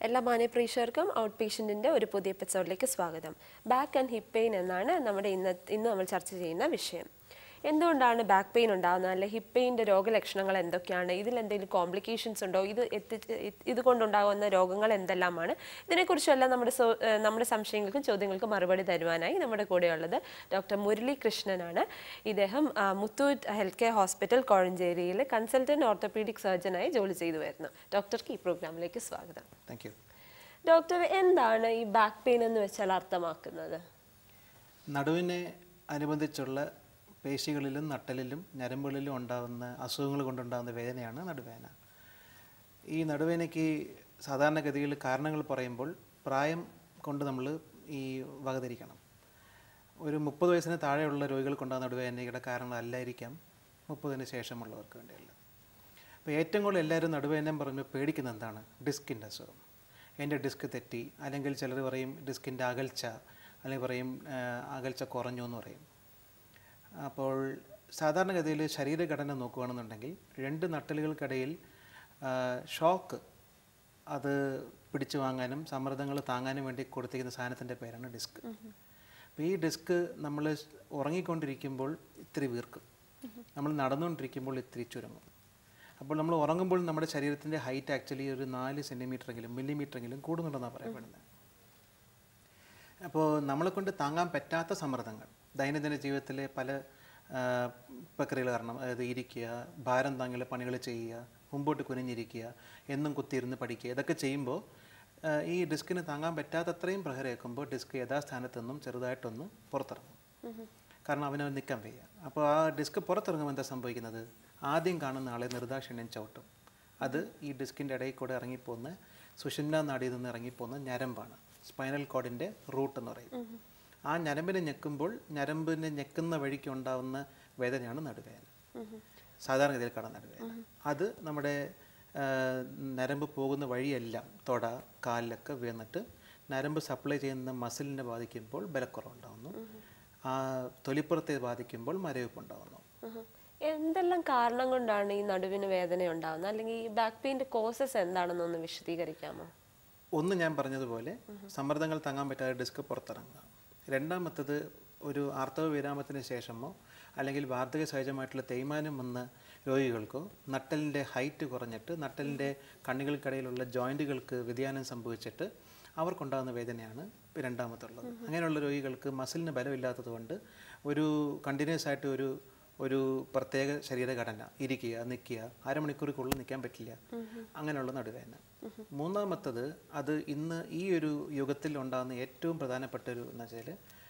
എല്ലാ മാന്യപ്രേക്ഷകർക്കും ഔട്ട് പേഷ്യൻറ്റിൻ്റെ ഒരു പുതിയ എപ്പിസോഡിലേക്ക് സ്വാഗതം ബാക്ക് ആൻഡ് ഹിപ്പ് പെയിൻ എന്നാണ് നമ്മുടെ ഇന്ന് ഇന്ന് നമ്മൾ ചർച്ച ചെയ്യുന്ന വിഷയം എന്തുകൊണ്ടാണ് ബാക്ക് പെയിൻ ഉണ്ടാകുന്നത് അല്ലെ ഹിപ്പ് പെയിൻ്റെ രോഗലക്ഷണങ്ങൾ എന്തൊക്കെയാണ് ഇതിൽ എന്തെങ്കിലും കോംപ്ലിക്കേഷൻസ് ഉണ്ടോ ഇത് എത്തിച്ച് ഇതുകൊണ്ടുണ്ടാകുന്ന രോഗങ്ങൾ എന്തെല്ലാമാണ് ഇതിനെക്കുറിച്ചെല്ലാം നമ്മുടെ സോ- ഏഹ് നമ്മുടെ സംശയങ്ങൾക്കും ചോദ്യങ്ങൾക്കും മറുപടി തരുവാനായി നമ്മുടെ കൂടെയുള്ളത് ഡോക്ടർ മുരളി കൃഷ്ണനാണ് ഇദ്ദേഹം ആ, മുത്തൂറ്റ് ഹെൽത്ത് കെയർ ഹോസ്പിറ്റൽ കോഴഞ്ചേരിയിൽ കൺസൾട്ടൻറ്റ് ഓർത്തോപീഡിക് സർജനായി ജോലി ചെയ്തു വരുന്നു ഡോക്ടർക്ക് ഈ പ്രോഗ്രാമിലേക്ക് സ്വാഗതം താങ്ക് യു ഡോക്ടർ എന്താണ് ഈ ബാക്ക് പെയിൻ എന്ന് വെച്ചാൽ അർത്ഥമാക്കുന്നത് നടുവിനെ അനുബന്ധിച്ചുള്ള പേശികളിലും നട്ടലിലും ഞരമ്പുകളിലും ഉണ്ടാകുന്ന അസുഖങ്ങൾ കൊണ്ടുണ്ടാകുന്ന വേദനയാണ് നടുവേദന ഈ നടുവേദനയ്ക്ക് സാധാരണഗതിയിൽ കാരണങ്ങൾ പറയുമ്പോൾ പ്രായം കൊണ്ട് നമ്മൾ ഈ വകതിരിക്കണം ഒരു മുപ്പത് വയസ്സിന് താഴെയുള്ള രോഗികൾക്കുണ്ടാകുന്ന നടുവേദനയുടെ കാരണങ്ങളല്ലായിരിക്കാം മുപ്പതിന് ശേഷമുള്ളവർക്ക് വേണ്ടിയുള്ളത് അപ്പോൾ ഏറ്റവും കൂടുതൽ എല്ലാവരും നടുവേദന പറഞ്ഞു പേടിക്കുന്നത് എന്താണ് ഡിസ്കിൻ്റെ അസുഖം എൻ്റെ ഡിസ്ക് തെറ്റി അല്ലെങ്കിൽ ചിലർ പറയും ഡിസ്കിൻ്റെ അകൽച്ച അല്ലെങ്കിൽ പറയും ആ, അകൽച്ച കുറഞ്ഞു എന്ന് പറയും അപ്പോൾ സാധാരണഗതിയിൽ ശരീരഘടന നോക്കുകയാണെന്നുണ്ടെങ്കിൽ രണ്ട് നട്ടലുകൾക്കിടയിൽ ആ, ഷോക്ക് അത് പിടിച്ചു വാങ്ങാനും സമ്മർദ്ദങ്ങൾ താങ്ങാനും വേണ്ടി കൊടുത്തിരിക്കുന്ന സാധനത്തിൻ്റെ പേരാണ് ഡിസ്ക് അപ്പോൾ ഈ ഡിസ്ക് നമ്മൾ ഉറങ്ങിക്കൊണ്ടിരിക്കുമ്പോൾ ഇത്തിരി വീർക്കും നമ്മൾ നടന്നുകൊണ്ടിരിക്കുമ്പോൾ ഇത്തിരി ചുരുങ്ങും അപ്പോൾ നമ്മൾ ഉറങ്ങുമ്പോൾ നമ്മുടെ ശരീരത്തിൻ്റെ ഹൈറ്റ് ആക്ച്വലി ഒരു നാല് സെൻറ്റിമീറ്ററെങ്കിലും മില്ലിമീറ്ററെങ്കിലും കൂടുന്നുണ്ടെന്നാണ് പറയപ്പെടുന്നത് അപ്പോൾ നമ്മളെ കൊണ്ട് താങ്ങാൻ പറ്റാത്ത സമ്മർദ്ദങ്ങൾ ദൈനംദിന ജീവിതത്തിലെ പല ആ, പ്രക്രിയകൾ കാരണം അതായത് ഇരിക്കുക ഭാരം താങ്ങിയുള്ള പണികൾ ചെയ്യുക മുമ്പോട്ട് കുനിഞ്ഞിരിക്കുക എന്നും കുത്തിയിരുന്ന് പഠിക്കുക ഇതൊക്കെ ചെയ്യുമ്പോൾ ആ, ഈ ഡിസ്കിന് താങ്ങാൻ പറ്റാത്തത്രയും പ്രഹരേക്കുമ്പോൾ ഡിസ്ക് യഥാസ്ഥാനത്ത് നിന്നും ചെറുതായിട്ടൊന്ന് പുറത്തിറങ്ങും കാരണം അവനവൻ നിൽക്കാൻ വയ്യ അപ്പോൾ ആ ഡിസ്ക് പുറത്തിറങ്ങുമ്പോൾ എന്താ സംഭവിക്കുന്നത് ആദ്യം കാണുന്ന ആളെ നിർദാക്ഷിണ്യം ചവിട്ടും അത് ഈ ഡിസ്കിൻ്റെ ഇടയിൽ കൂടെ ഇറങ്ങിപ്പോകുന്ന സുഷുമ്ന നാടിയിൽ നിന്ന് ഇറങ്ങിപ്പോകുന്ന ഞരമ്പാണ് സ്പൈനൽ കോഡിൻ്റെ റൂട്ട് എന്ന് പറയും ആ ഞരമ്പിനെ ഞെക്കുമ്പോൾ ഞരമ്പിനെ ഞെക്കുന്ന വഴിക്ക് ഉണ്ടാവുന്ന വേദനയാണ് നടുവേദന സാധാരണഗതിയിൽ കാണുന്ന നടുവേദന അത് നമ്മുടെ ആ, നരമ്പ് പോകുന്ന വഴിയെല്ലാം തൊട കാലിലൊക്കെ വീണിട്ട് നരമ്പ് സപ്ലൈ ചെയ്യുന്ന മസിലിനെ ബാധിക്കുമ്പോൾ ബലക്കുറവുണ്ടാകുന്നു ആ തൊലിപ്പുറത്തെ ബാധിക്കുമ്പോൾ മരവിപ്പ് ഉണ്ടാകുന്നു ഉഹും. എന്തെല്ലാം കാരണം കൊണ്ടാണ് ഈ നടുവിന് വേദന ഉണ്ടാകുന്നത് അല്ലെങ്കിൽ ഈ ബാക്ക് പെയിൻ്റെ കോസസ് എന്താണെന്നൊന്ന് വിശദീകരിക്കാമോ ഒന്ന് ഞാൻ പറഞ്ഞതുപോലെ സമ്മർദ്ദങ്ങൾ താങ്ങാൻ പറ്റാതെ ഡിസ്ക് പുറത്തിറങ്ങുക രണ്ടാമത്തത് ഒരു ആർത്തവ വിരാമത്തിന് ശേഷമോ അല്ലെങ്കിൽ വാർദ്ധക്യ സഹജമായിട്ടുള്ള തേയ്മാനം വന്ന രോഗികൾക്കോ നട്ടലിൻ്റെ ഹൈറ്റ് കുറഞ്ഞിട്ട് നട്ടലിൻ്റെ കണ്ണികൾക്കിടയിലുള്ള ജോയിൻറ്റുകൾക്ക് വ്യതിയാനം സംഭവിച്ചിട്ട് അവർക്കുണ്ടാകുന്ന വേദനയാണ് രണ്ടാമത്തുള്ളത് അങ്ങനെയുള്ള രോഗികൾക്ക് മസിലിന് ബലമില്ലാത്തതുകൊണ്ട് ഒരു കണ്ടിന്യൂസ് ആയിട്ട് ഒരു ഒരു പ്രത്യേക ശരീരഘടന ഇരിക്കുക നിൽക്കുക അരമണിക്കൂറിനുള്ളിൽ നിൽക്കാൻ പറ്റില്ല അങ്ങനെയുള്ള നടുവേദന മൂന്നാമത്തത് അത് ഇന്ന് ഈ ഒരു യുഗത്തിൽ ഉണ്ടാകുന്ന ഏറ്റവും പ്രധാനപ്പെട്ട ഒരു എന്ന് വെച്ചാൽ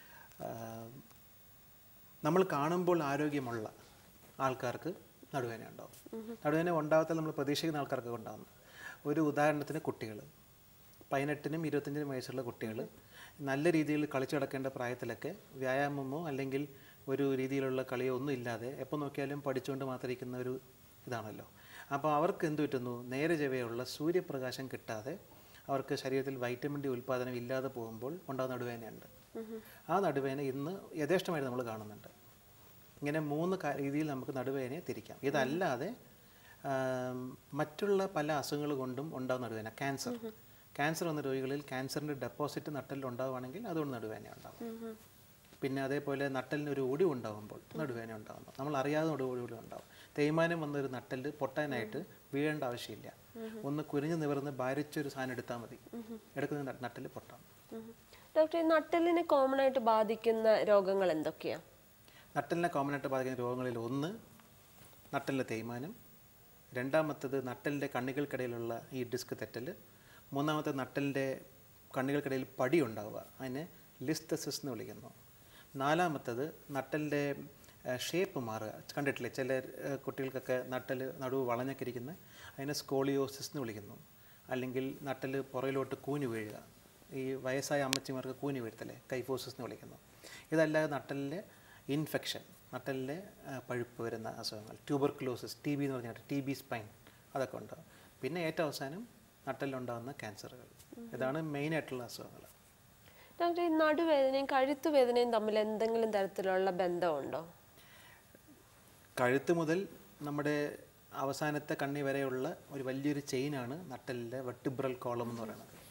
നമ്മൾ കാണുമ്പോൾ ആരോഗ്യമുള്ള ആൾക്കാർക്ക് നടുവേദന ഉണ്ടാവും നടുവേദന ഉണ്ടാകത്തിൽ നമ്മൾ പ്രതീക്ഷിക്കുന്ന ആൾക്കാർക്ക് ഉണ്ടാകുന്നു ഒരു ഉദാഹരണത്തിന് കുട്ടികൾ പതിനെട്ടിനും ഇരുപത്തഞ്ചിനും വയസ്സുള്ള കുട്ടികൾ നല്ല രീതിയിൽ കളിച്ചു കിടക്കേണ്ട പ്രായത്തിലൊക്കെ വ്യായാമമോ അല്ലെങ്കിൽ ഒരു രീതിയിലുള്ള കളിയോ ഒന്നും ഇല്ലാതെ എപ്പോൾ നോക്കിയാലും പഠിച്ചുകൊണ്ട് മാത്രം ഇരിക്കുന്ന ഒരു ഇതാണല്ലോ അപ്പോൾ അവർക്ക് എന്ത് പറ്റുന്നു നേരെ ചൊവ്വയുള്ള സൂര്യപ്രകാശം കിട്ടാതെ അവർക്ക് ശരീരത്തിൽ വൈറ്റമിൻ ഡി ഉൽപ്പാദനം ഇല്ലാതെ പോകുമ്പോൾ ഉണ്ടാകുന്ന നടുവേദനയുണ്ട് ആ നടുവേദന ഇന്ന് യഥേഷ്ടമായിട്ട് നമ്മൾ കാണുന്നുണ്ട് ഇങ്ങനെ മൂന്ന് കാ- രീതിയിൽ നമുക്ക് നടുവേദനയെ തിരിക്കാം ഇതല്ലാതെ ആം, മറ്റുള്ള പല അസുഖങ്ങൾ കൊണ്ടും ഉണ്ടാകുന്ന നടുവേദന ക്യാൻസർ ക്യാൻസർ വന്ന രോഗികളിൽ ക്യാൻസറിൻ്റെ ഡെപ്പോസിറ്റ് നട്ടലിൽ ഉണ്ടാവുകയാണെങ്കിൽ അതുകൊണ്ട് നടുവേദന ഉണ്ടാകും പിന്നെ അതേപോലെ നട്ടലിന് ഒരു ഒടിവ് ഉണ്ടാകുമ്പോൾ നടുവേദന ഉണ്ടാകുന്നു നമ്മൾ അറിയാതെ ഒടിവ് ഉണ്ടാകും തേയ്മാനം വന്ന ഒരു നട്ടല് പൊട്ടാനായിട്ട് വീഴേണ്ട ആവശ്യമില്ല ഒന്ന് കുനിഞ്ഞ് നിവർന്ന് ഭാരിച്ചൊരു സാധനം എടുത്താൽ മതി എടുക്കുന്ന ന- നട്ടല് പൊട്ടാം ഡോക്ടർ ഈ നട്ടലിനെ കോമൺ ആയിട്ട് ബാധിക്കുന്ന രോഗങ്ങൾ എന്തൊക്കെയാണ് നട്ടലിനെ കോമൺ ആയിട്ട് ബാധിക്കുന്ന രോഗങ്ങളിൽ ഒന്ന് നട്ടലിലെ തേയ്മാനം രണ്ടാമത്തത് നട്ടലിൻ്റെ കണ്ണികൾക്കിടയിലുള്ള ഈ ഡിസ്ക് തെറ്റൽ മൂന്നാമത്തെ നട്ടലിൻ്റെ കണ്ണികൾക്കിടയിൽ പടി ഉണ്ടാവുക അതിനെ ലിസ്തസിസ് എന്ന് വിളിക്കുന്നു നാലാമത്തത് നട്ടലിൻ്റെ ഷേപ്പ് മാറുക കണ്ടിട്ടില്ലേ ചില ഏഹ്, കുട്ടികൾക്കൊക്കെ നട്ടൽ നടുവ് വളഞ്ഞൊക്കെ ഇരിക്കുന്ന അതിനെ സ്കോളിയോസിസ് എന്ന് വിളിക്കുന്നു അല്ലെങ്കിൽ നട്ടൽ പുറകിലോട്ട് കൂഞ്ഞു വീഴുക ഈ വയസ്സായ അമ്മച്ചിമാർക്ക് കൂഞ്ഞു വീഴ്ത്തല്ലേ കൈഫോസിസ് എന്ന് വിളിക്കുന്നു ഇതല്ലാതെ നട്ടലിലെ ഇൻഫെക്ഷൻ നട്ടലിലെ ആ, പഴുപ്പ് വരുന്ന അസുഖങ്ങൾ ട്യൂബർക്കുലോസിസ് ടി ബി എന്ന് പറഞ്ഞാൽ ടി ബി സ്പൈൻ അതൊക്കെ ഉണ്ടാകും പിന്നെ ഏറ്റവും അവസാനം നട്ടലിലുണ്ടാകുന്ന ക്യാൻസറുകൾ ഇതാണ് മെയിനായിട്ടുള്ള അസുഖങ്ങൾ ഡോക്ടർ ഈ നടുവേദനയും കഴുത്തുവേദനയും തമ്മിൽ എന്തെങ്കിലും തരത്തിലുള്ള ബന്ധമുണ്ടോ കഴുത്ത് മുതൽ നമ്മുടെ അവസാനത്തെ കണ്ണി വരെയുള്ള ഒരു വലിയൊരു ചെയിനാണ് നട്ടലിലെ വെട്ടിബ്രൽ കോളം എന്ന് പറയുന്നത്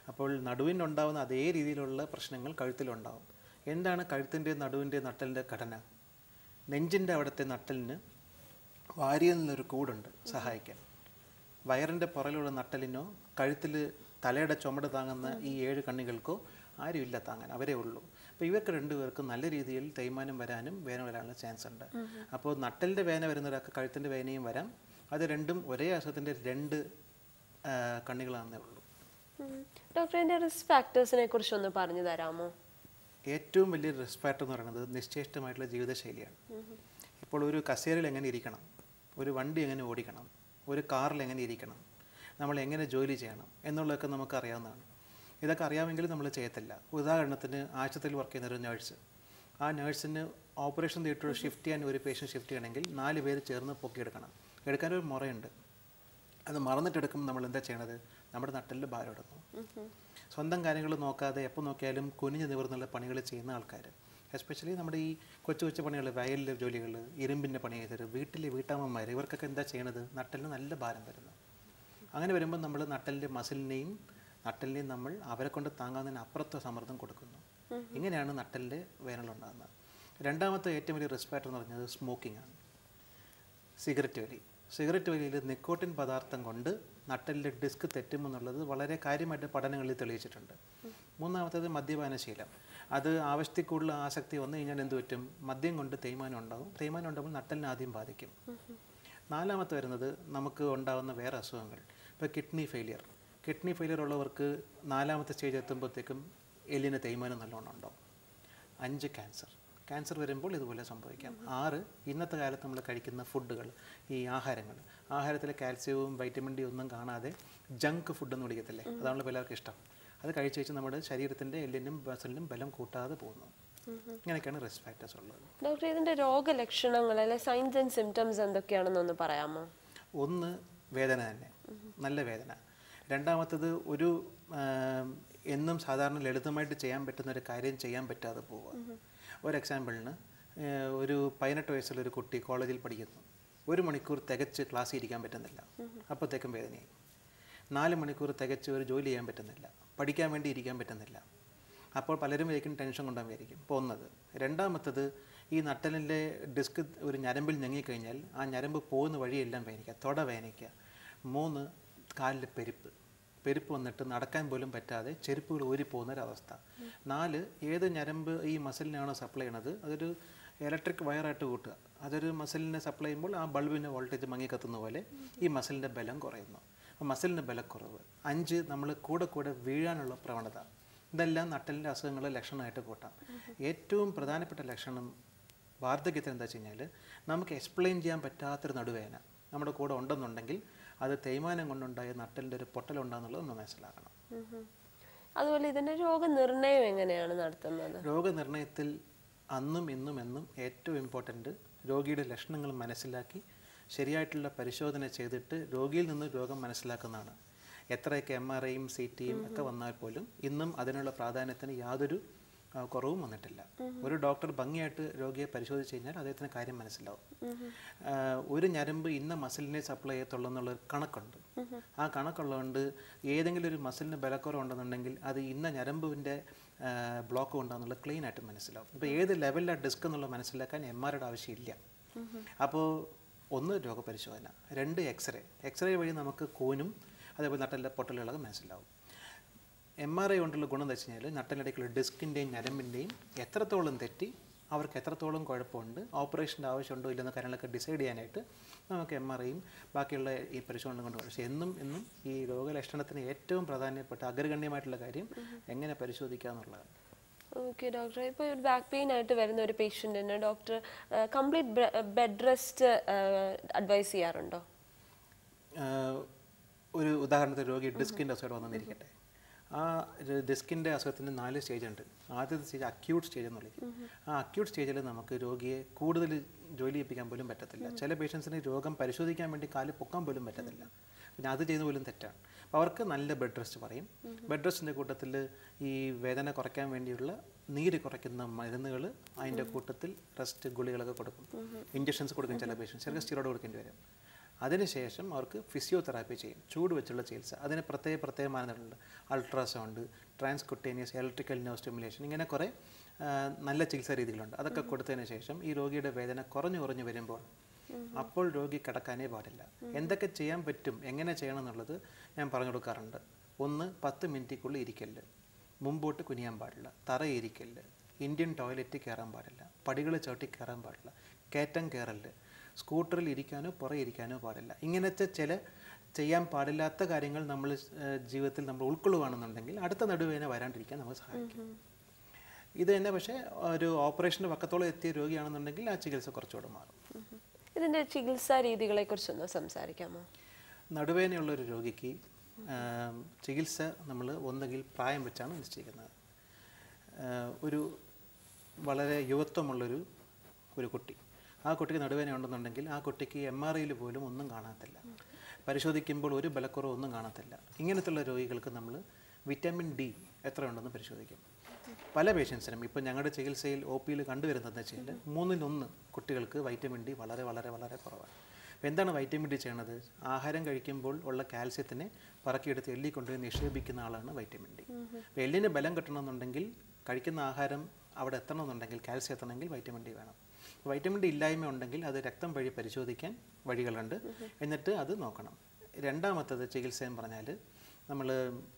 അപ്പോൾ നടുവിനുണ്ടാവുന്ന അതേ രീതിയിലുള്ള പ്രശ്നങ്ങൾ കഴുത്തിലുണ്ടാവും എന്താണ് കഴുത്തിൻ്റെ നടുവിൻ്റെ നട്ടലിൻ്റെ ഘടന നെഞ്ചിൻ്റെ അവിടുത്തെ നട്ടലിന് വാരിയിൽ നിന്നൊരു കൂടുണ്ട് സഹായിക്കാൻ വയറിൻ്റെ പുറകിലുള്ള നട്ടലിനോ കഴുത്തിൽ തലയുടെ ചുമട് താങ്ങുന്ന ഈ ഏഴ് കണ്ണികൾക്കോ ആരുമില്ല താങ്ങാൻ അവരേ ഉള്ളൂ അപ്പോൾ ഇവർക്ക് രണ്ടുപേർക്കും നല്ല രീതിയിൽ തേയ്മാനം വരാനും വേദന വരാനുള്ള ചാൻസ് ഉണ്ട് അപ്പോൾ നട്ടലിൻ്റെ വേദന വരുന്ന ഒരാൾക്ക് കഴുത്തിൻ്റെ വേദനയും വരാം അത് രണ്ടും ഒരേ അസുഖത്തിൻ്റെ രണ്ട് ആ, കണ്ണികളാണെന്നേ ഉള്ളൂ ഡോക്ടർ ഇതിന്റെ റിസ്ക് ഫാക്ടേഴ്സിനെ കുറിച്ച് ഒന്ന് പറഞ്ഞു തരാമോ ഏറ്റവും വലിയ റിസ്ക് ഫാക്ടർ എന്ന് പറയുന്നത് നിശ്ചയിഷ്ടമായിട്ടുള്ള ജീവിതശൈലിയാണ് ഇപ്പോൾ ഒരു കസേരയിൽ എങ്ങനെ ഇരിക്കണം ഒരു വണ്ടി എങ്ങനെ ഓടിക്കണം ഒരു കാറിൽ എങ്ങനെ ഇരിക്കണം നമ്മൾ എങ്ങനെ ജോലി ചെയ്യണം എന്നുള്ളതൊക്കെ നമുക്ക് അറിയാവുന്നതാണ് ഇതൊക്കെ അറിയാമെങ്കിലും നമ്മൾ ചെയ്യത്തില്ല ഉദാഹരണത്തിന് ആശുപത്രിയിൽ വർക്ക് ചെയ്യുന്ന ഒരു നേഴ്സ് ആ നേഴ്സിന് ഓപ്പറേഷൻ തിയേറ്റർ ഷിഫ്റ്റ് ചെയ്യാൻ ഒരു പേഷ്യൻ ഷിഫ്റ്റ് ചെയ്യണമെങ്കിൽ നാല് പേര് ചേർന്ന് പൊക്കിയെടുക്കണം എടുക്കാൻ ഒരു മുറയുണ്ട് അത് മറന്നിട്ടെടുക്കുമ്പോൾ നമ്മൾ എന്താ ചെയ്യണത് നമ്മുടെ നട്ടലിൽ ഭാരം എടുക്കും സ്വന്തം കാര്യങ്ങൾ നോക്കാതെ എപ്പോൾ നോക്കിയാലും കുനിഞ്ഞ് നിവർന്നുള്ള പണികൾ ചെയ്യുന്ന ആൾക്കാർ എസ്പെഷ്യലി നമ്മുടെ ഈ കൊച്ചു കൊച്ചു പണികൾ വയലിലെ ജോലികൾ ഇരുമ്പിൻ്റെ പണി ചെയ്തത് വീട്ടിലെ വീട്ടമ്മമാർ ഇവർക്കൊക്കെ എന്താ ചെയ്യണത് നട്ടലിന് നല്ല ഭാരം വരുന്നു അങ്ങനെ വരുമ്പോൾ നമ്മൾ നട്ടലിൻ്റെ മസിലിനെയും നട്ടലിനെയും നമ്മൾ അവരെ കൊണ്ട് താങ്ങാവുന്നതിന് അപ്പുറത്തെ സമ്മർദ്ദം കൊടുക്കുന്നു ഇങ്ങനെയാണ് നട്ടലിൻ്റെ വേനലുണ്ടാകുന്നത് രണ്ടാമത്തെ ഏറ്റവും വലിയ റിസ്ക് ഫാക്ടർ എന്ന് പറഞ്ഞത് സ്മോക്കിംഗ് ആണ് സിഗരറ്റ് വലി സിഗരറ്റ് വലിയിൽ നിക്കോട്ടിൻ പദാർത്ഥം കൊണ്ട് നട്ടലിലെ ഡിസ്ക് തെറ്റുമെന്നുള്ളത് വളരെ കാര്യമായിട്ട് പഠനങ്ങളിൽ തെളിയിച്ചിട്ടുണ്ട് മൂന്നാമത്തേത് മദ്യപാനശീലം അത് ആവശ്യത്തിൽ കൂടുതൽ ആസക്തി വന്നു കഴിഞ്ഞാൽ എന്ത് പറ്റും മദ്യം കൊണ്ട് തേയ്മാനം ഉണ്ടാവും തേയ്മാനം ഉണ്ടാകുമ്പോൾ നട്ടലിനെ ആദ്യം ബാധിക്കും നാലാമത്തെ വരുന്നത് നമുക്ക് ഉണ്ടാകുന്ന വേറെ അസുഖങ്ങൾ ഇപ്പോൾ കിഡ്നി ഫെയിലിയർ കിഡ്നി ഫെയിലിയർ ഉള്ളവർക്ക് നാലാമത്തെ സ്റ്റേജ് എത്തുമ്പോഴത്തേക്കും എല്ലിന് തേയ്മാനം നല്ലോണം ഉണ്ടാവും അഞ്ച് ക്യാൻസർ ക്യാൻസർ വരുമ്പോൾ ഇതുപോലെ സംഭവിക്കാം ആറ് ഇന്നത്തെ കാലത്ത് നമ്മൾ കഴിക്കുന്ന ഫുഡുകൾ ഈ ആഹാരങ്ങൾ ആഹാരത്തിൽ കാൽസ്യവും വൈറ്റമിൻ ഡി ഒന്നും കാണാതെ ജങ്ക് ഫുഡ് എന്ന് വിളിക്കത്തില്ലേ അതാണല്ലോ പലർക്കും ഇഷ്ടം അത് കഴിച്ച് കഴിച്ച് നമ്മുടെ ശരീരത്തിൻ്റെ എല്ലിനും മസിലിനും ബലം കൂട്ടാതെ പോകുന്നു ഇങ്ങനെയൊക്കെയാണ് റിസ്ക് ഫാക്ടേഴ്സ് ഉള്ളത് ഡോക്ടർ ഇതിന്റെ രോഗലക്ഷണങ്ങൾ അല്ലെ സൈൻസ് ആൻഡ് സിംറ്റംസ് എന്തൊക്കെയാണെന്നൊന്ന് പറയാമോ ഒന്ന് വേദന തന്നെ നല്ല വേദന രണ്ടാമത്തത് ഒരു ആം, എന്നും സാധാരണ ലളിതമായിട്ട് ചെയ്യാൻ പറ്റുന്ന ഒരു കാര്യം ചെയ്യാൻ പറ്റാതെ പോവുക ഒരു എക്സാമ്പിളിന് ഏഹ്, ഒരു പതിനെട്ട് വയസ്സുള്ള ഒരു കുട്ടി കോളേജിൽ പഠിക്കുന്നു ഒരു മണിക്കൂർ തികച്ച് ക്ലാസ്സിൽ ഇരിക്കാൻ പറ്റുന്നില്ല അപ്പോഴത്തേക്കും വേദനയായി നാല് മണിക്കൂർ തികച്ച് ഒരു ജോലി ചെയ്യാൻ പറ്റുന്നില്ല പഠിക്കാൻ വേണ്ടി ഇരിക്കാൻ പറ്റുന്നില്ല അപ്പോൾ പലരും വിചാരിക്കും ടെൻഷൻ കൊണ്ടായിരിക്കും പോകുന്നത് രണ്ടാമത്തത് ഈ നട്ടലിൻ്റെ ഡിസ്ക് ഒരു ഞരമ്പിൽ ഞെങ്ങിക്കഴിഞ്ഞാൽ ആ ഞരമ്പ് പോകുന്ന വഴിയെല്ലാം വേദനിക്കുക തൊട വേദനിക്കുക മൂന്ന് കാലിൽ പെരുപ്പ് പെരുപ്പ് വന്നിട്ട് നടക്കാൻ പോലും പറ്റാതെ ചെരുപ്പുകൾ ഊരിപ്പോകുന്ന ഒരവസ്ഥ നാല് ഏത് ഞരമ്പ് ഈ മസിലിനാണോ സപ്ലൈ ചെയ്യണത് അതൊരു ഇലക്ട്രിക് വയറായിട്ട് കൂട്ടുക അതൊരു മസിലിനെ സപ്ലൈ ചെയ്യുമ്പോൾ ആ ബൾബിൻ്റെ വോൾട്ടേജ് മങ്ങി കത്തുന്ന പോലെ ഈ മസിലിൻ്റെ ബലം കുറയുന്നു അപ്പോൾ മസിലിൻ്റെ ബലക്കുറവ് അഞ്ച് നമ്മൾ കൂടെ കൂടെ വീഴാനുള്ള പ്രവണത ഇതെല്ലാം നട്ടലിൻ്റെ അസുഖങ്ങളുടെ ലക്ഷണമായിട്ട് കൂട്ടാം ഏറ്റവും പ്രധാനപ്പെട്ട ലക്ഷണം വാർദ്ധക്യത്തിൽ എന്താ വെച്ച് കഴിഞ്ഞാൽ നമുക്ക് എക്സ്പ്ലെയിൻ ചെയ്യാൻ പറ്റാത്തൊരു നടുവേദന നമ്മുടെ കൂടെ ഉണ്ടെന്നുണ്ടെങ്കിൽ അത് തേയ്മാനം കൊണ്ടുണ്ടായ നട്ടലിൻ്റെ ഒരു പൊട്ടലുണ്ടാകുന്നുള്ളത് നമ്മൾ മനസ്സിലാക്കണം അതുപോലെ ഇതിന്റെ രോഗനിർണയം എങ്ങനെയാണ് നടത്തുന്നത് രോഗനിർണയത്തിൽ അന്നും ഇന്നും എന്നും ഏറ്റവും ഇമ്പോർട്ടൻ്റ് രോഗിയുടെ ലക്ഷണങ്ങൾ മനസ്സിലാക്കി ശരിയായിട്ടുള്ള പരിശോധന ചെയ്തിട്ട് രോഗിയിൽ നിന്ന് രോഗം മനസ്സിലാക്കുന്നതാണ് എത്രയൊക്കെ എം ആർ ഐയും സി ടിയും ഒക്കെ വന്നാൽ പോലും ഇന്നും അതിനുള്ള പ്രാധാന്യത്തിന് യാതൊരു ആ, കുറവും വന്നിട്ടില്ല ഒരു ഡോക്ടർ ഭംഗിയായിട്ട് രോഗിയെ പരിശോധിച്ച് കഴിഞ്ഞാൽ അദ്ദേഹത്തിന് കാര്യം മനസ്സിലാവും ആ, ഒരു ഞരമ്പ് ഇന്ന മസിലിനെ സപ്ലൈ ചെയ്യത്തുള്ളൂ എന്നുള്ളൊരു കണക്കുണ്ട് ആ കണക്കുള്ളതുകൊണ്ട് ഏതെങ്കിലും ഒരു മസിലിന് ബലക്കുറവുണ്ടെന്നുണ്ടെങ്കിൽ അത് ഇന്ന ഞരമ്പിൻ്റെ ബ്ലോക്ക് കൊണ്ടാണെന്നുള്ളത് ക്ലീൻ ആയിട്ട് മനസ്സിലാവും ഇപ്പോൾ ഏത് ലെവലിലാണ് ഡിസ്ക് എന്നുള്ളത് മനസ്സിലാക്കാൻ എം ആറുടെ ആവശ്യമില്ല അപ്പോൾ ഒന്ന് രോഗപരിശോധന രണ്ട് എക്സ്റേ എക്സ്റേ വഴി നമുക്ക് കൂനും അതേപോലെ നട്ടലിൻ്റെ പൊട്ടലുകളൊക്കെ മനസ്സിലാവും എം ആർ ഐ കൊണ്ടുള്ള ഗുണം എന്ന് വെച്ച് കഴിഞ്ഞാൽ നട്ടലിടയ്ക്കുള്ള ഡിസ്കിൻ്റെയും ഞരമ്പിൻ്റെയും എത്രത്തോളം തെറ്റി അവർക്ക് എത്രത്തോളം കുഴപ്പമുണ്ട് ഓപ്പറേഷൻ്റെ ആവശ്യമുണ്ടോ ഇല്ലെന്ന കാര്യങ്ങളൊക്കെ ഡിസൈഡ് ചെയ്യാനായിട്ട് നമുക്ക് എം ആർ ഐയും ബാക്കിയുള്ള ഈ പരിശോധന കൊണ്ട് പക്ഷേ എന്നും എന്നും ഈ രോഗലക്ഷണത്തിന് ഏറ്റവും പ്രധാനപ്പെട്ട അഗ്രഗണ്യമായിട്ടുള്ള കാര്യം എങ്ങനെ പരിശോധിക്കുക എന്നുള്ളതാണ് ഓക്കെ ഡോക്ടർ ഇപ്പോൾ ഒരു ബാക്ക് പെയിൻ ആയിട്ട് വരുന്ന ഒരു പേഷ്യൻറ്റിന് doctor complete bed rest advise ചെയ്യാറുണ്ടോ ആഹ് ഒരു ഉദാഹരണത്തിന് രോഗി ഡിസ്കിൻ്റെ അസുഖം വന്നിരിക്കട്ടെ ആ ഡിസ്കിൻ്റെ അസുഖത്തിന് നാല് സ്റ്റേജ് ഉണ്ട് ആദ്യത്തെ സ്റ്റേജ് അക്യൂട്ട് സ്റ്റേജ് എന്ന് വിളിക്കും ആ അക്യൂട്ട് സ്റ്റേജിൽ നമുക്ക് രോഗിയെ കൂടുതൽ ജോലി ചെയ്യിപ്പിക്കാൻ പോലും പറ്റത്തില്ല ചില പേഷ്യൻസിന് രോഗം പരിശോധിക്കാൻ വേണ്ടി കാല് പൊക്കാൻ പോലും പറ്റത്തില്ല പിന്നെ അത് ചെയ്യുന്ന പോലും തെറ്റാണ് അപ്പോൾ അവർക്ക് നല്ല ബെഡ് റെസ്റ്റ് പറയും ബെഡ് റെസ്റ്റിൻ്റെ കൂട്ടത്തിൽ ഈ വേദന കുറയ്ക്കാൻ വേണ്ടിയുള്ള നീര് കുറയ്ക്കുന്ന മരുന്നുകൾ അതിൻ്റെ കൂട്ടത്തിൽ റെസ്റ്റ് ഗുളികളൊക്കെ കൊടുക്കും ഇഞ്ചക്ഷൻസ് കൊടുക്കും ചില പേഷ്യൻസ് ചിലർക്ക് സ്റ്റിറോയിഡ് കൊടുക്കേണ്ടി വരും അതിനുശേഷം അവർക്ക് ഫിസിയോതെറാപ്പി ചെയ്യും ചൂട് വെച്ചുള്ള ചികിത്സ അതിന് പ്രത്യേക പ്രത്യേക മാനദണ്ഡമുണ്ട് ultrasound transcutaneous electrical nerve stimulation ഇങ്ങനെ കുറേ ആ, നല്ല ചികിത്സാ രീതികളുണ്ട് അതൊക്കെ കൊടുത്തതിന് ശേഷം ഈ രോഗിയുടെ വേദന കുറഞ്ഞു കുറഞ്ഞു വരുമ്പോൾ അപ്പോൾ രോഗി കിടക്കാനേ പാടില്ല എന്തൊക്കെ ചെയ്യാൻ പറ്റും എങ്ങനെ ചെയ്യണം എന്നുള്ളത് ഞാൻ പറഞ്ഞു കൊടുക്കാറുണ്ട് ഒന്ന് പത്ത് മിനിറ്റിക്കുള്ളിൽ ഇരിക്കല്ല് മുമ്പോട്ട് കുനിയാൻ പാടില്ല തറയിരിക്കല്ല് ഇന്ത്യൻ ടോയ്ലറ്റ് കയറാൻ പാടില്ല പടികൾ ചവിട്ടി കയറാൻ പാടില്ല കയറ്റം കയറല് സ്കൂട്ടറിൽ ഇരിക്കാനോ പുറകെ ഇരിക്കാനോ പാടില്ല ഇങ്ങനത്തെ ചില ചെയ്യാൻ പാടില്ലാത്ത കാര്യങ്ങൾ നമ്മൾ ഏഹ്, ജീവിതത്തിൽ നമ്മൾ ഉൾക്കൊള്ളുകയാണെന്നുണ്ടെങ്കിൽ അടുത്ത നടുവേദന വരാണ്ടിരിക്കാൻ നമുക്ക് സഹായിക്കും ഇത് തന്നെ പക്ഷേ ഒരു ഓപ്പറേഷൻ്റെ പക്കത്തോളം എത്തിയ രോഗിയാണെന്നുണ്ടെങ്കിൽ ആ ചികിത്സ കുറച്ചുകൂടെ മാറും ഇതിന്റെ ചികിത്സാ രീതികളെ കുറിച്ചൊന്ന് സംസാരിക്കാമോ നടുവേദനയുള്ള ഒരു രോഗിക്ക് ആം, ചികിത്സ നമ്മൾ ഒന്നുകിൽ പ്രായം വെച്ചാണ് നിശ്ചയിക്കുന്നത് ആ, ഒരു വളരെ യുവത്വമുള്ളൊരു ഒരു കുട്ടി ആ കുട്ടിക്ക് നടുവേദന ഉണ്ടെന്നുണ്ടെങ്കിൽ ആ കുട്ടിക്ക് എം ആർ ഐയിൽ പോലും ഒന്നും കാണത്തില്ല പരിശോധിക്കുമ്പോൾ ഒരു ബലക്കുറവ് ഒന്നും കാണത്തില്ല ഇങ്ങനത്തുള്ള രോഗികൾക്ക് നമ്മൾ വിറ്റാമിൻ ഡി എത്ര ഉണ്ടെന്ന് പരിശോധിക്കും പല പേഷ്യൻസിനും ഇപ്പോൾ ഞങ്ങളുടെ ചികിത്സയിൽ ഒ പിയിൽ കണ്ടുവരുന്നതെന്ന് വെച്ചാൽ മൂന്നിലൊന്ന് കുട്ടികൾക്ക് വൈറ്റമിൻ ഡി വളരെ വളരെ വളരെ കുറവാണ് അപ്പോൾ എന്താണ് വൈറ്റമിൻ ഡി ചെയ്യണത് ആഹാരം കഴിക്കുമ്പോൾ ഉള്ള കാൽസ്യത്തിനെ പറക്കിയെടുത്ത് എല്ലി കൊണ്ടുപോയി നിക്ഷേപിക്കുന്ന ആളാണ് വൈറ്റമിൻ ഡി അപ്പോൾ എല്ലിന് ബലം കിട്ടണമെന്നുണ്ടെങ്കിൽ കഴിക്കുന്ന ആഹാരം അവിടെ എത്തണമെന്നുണ്ടെങ്കിൽ കാൽസ്യം എത്തണമെങ്കിൽ വൈറ്റമിൻ ഡി വേണം വൈറ്റമിൻ ഡി ഇല്ലായ്മ ഉണ്ടെങ്കിൽ അത് രക്തം വഴി പരിശോധിക്കാൻ വഴികളുണ്ട് എന്നിട്ട് അത് നോക്കണം രണ്ടാമത്തത് ചികിത്സ എന്ന് പറഞ്ഞാൽ നമ്മൾ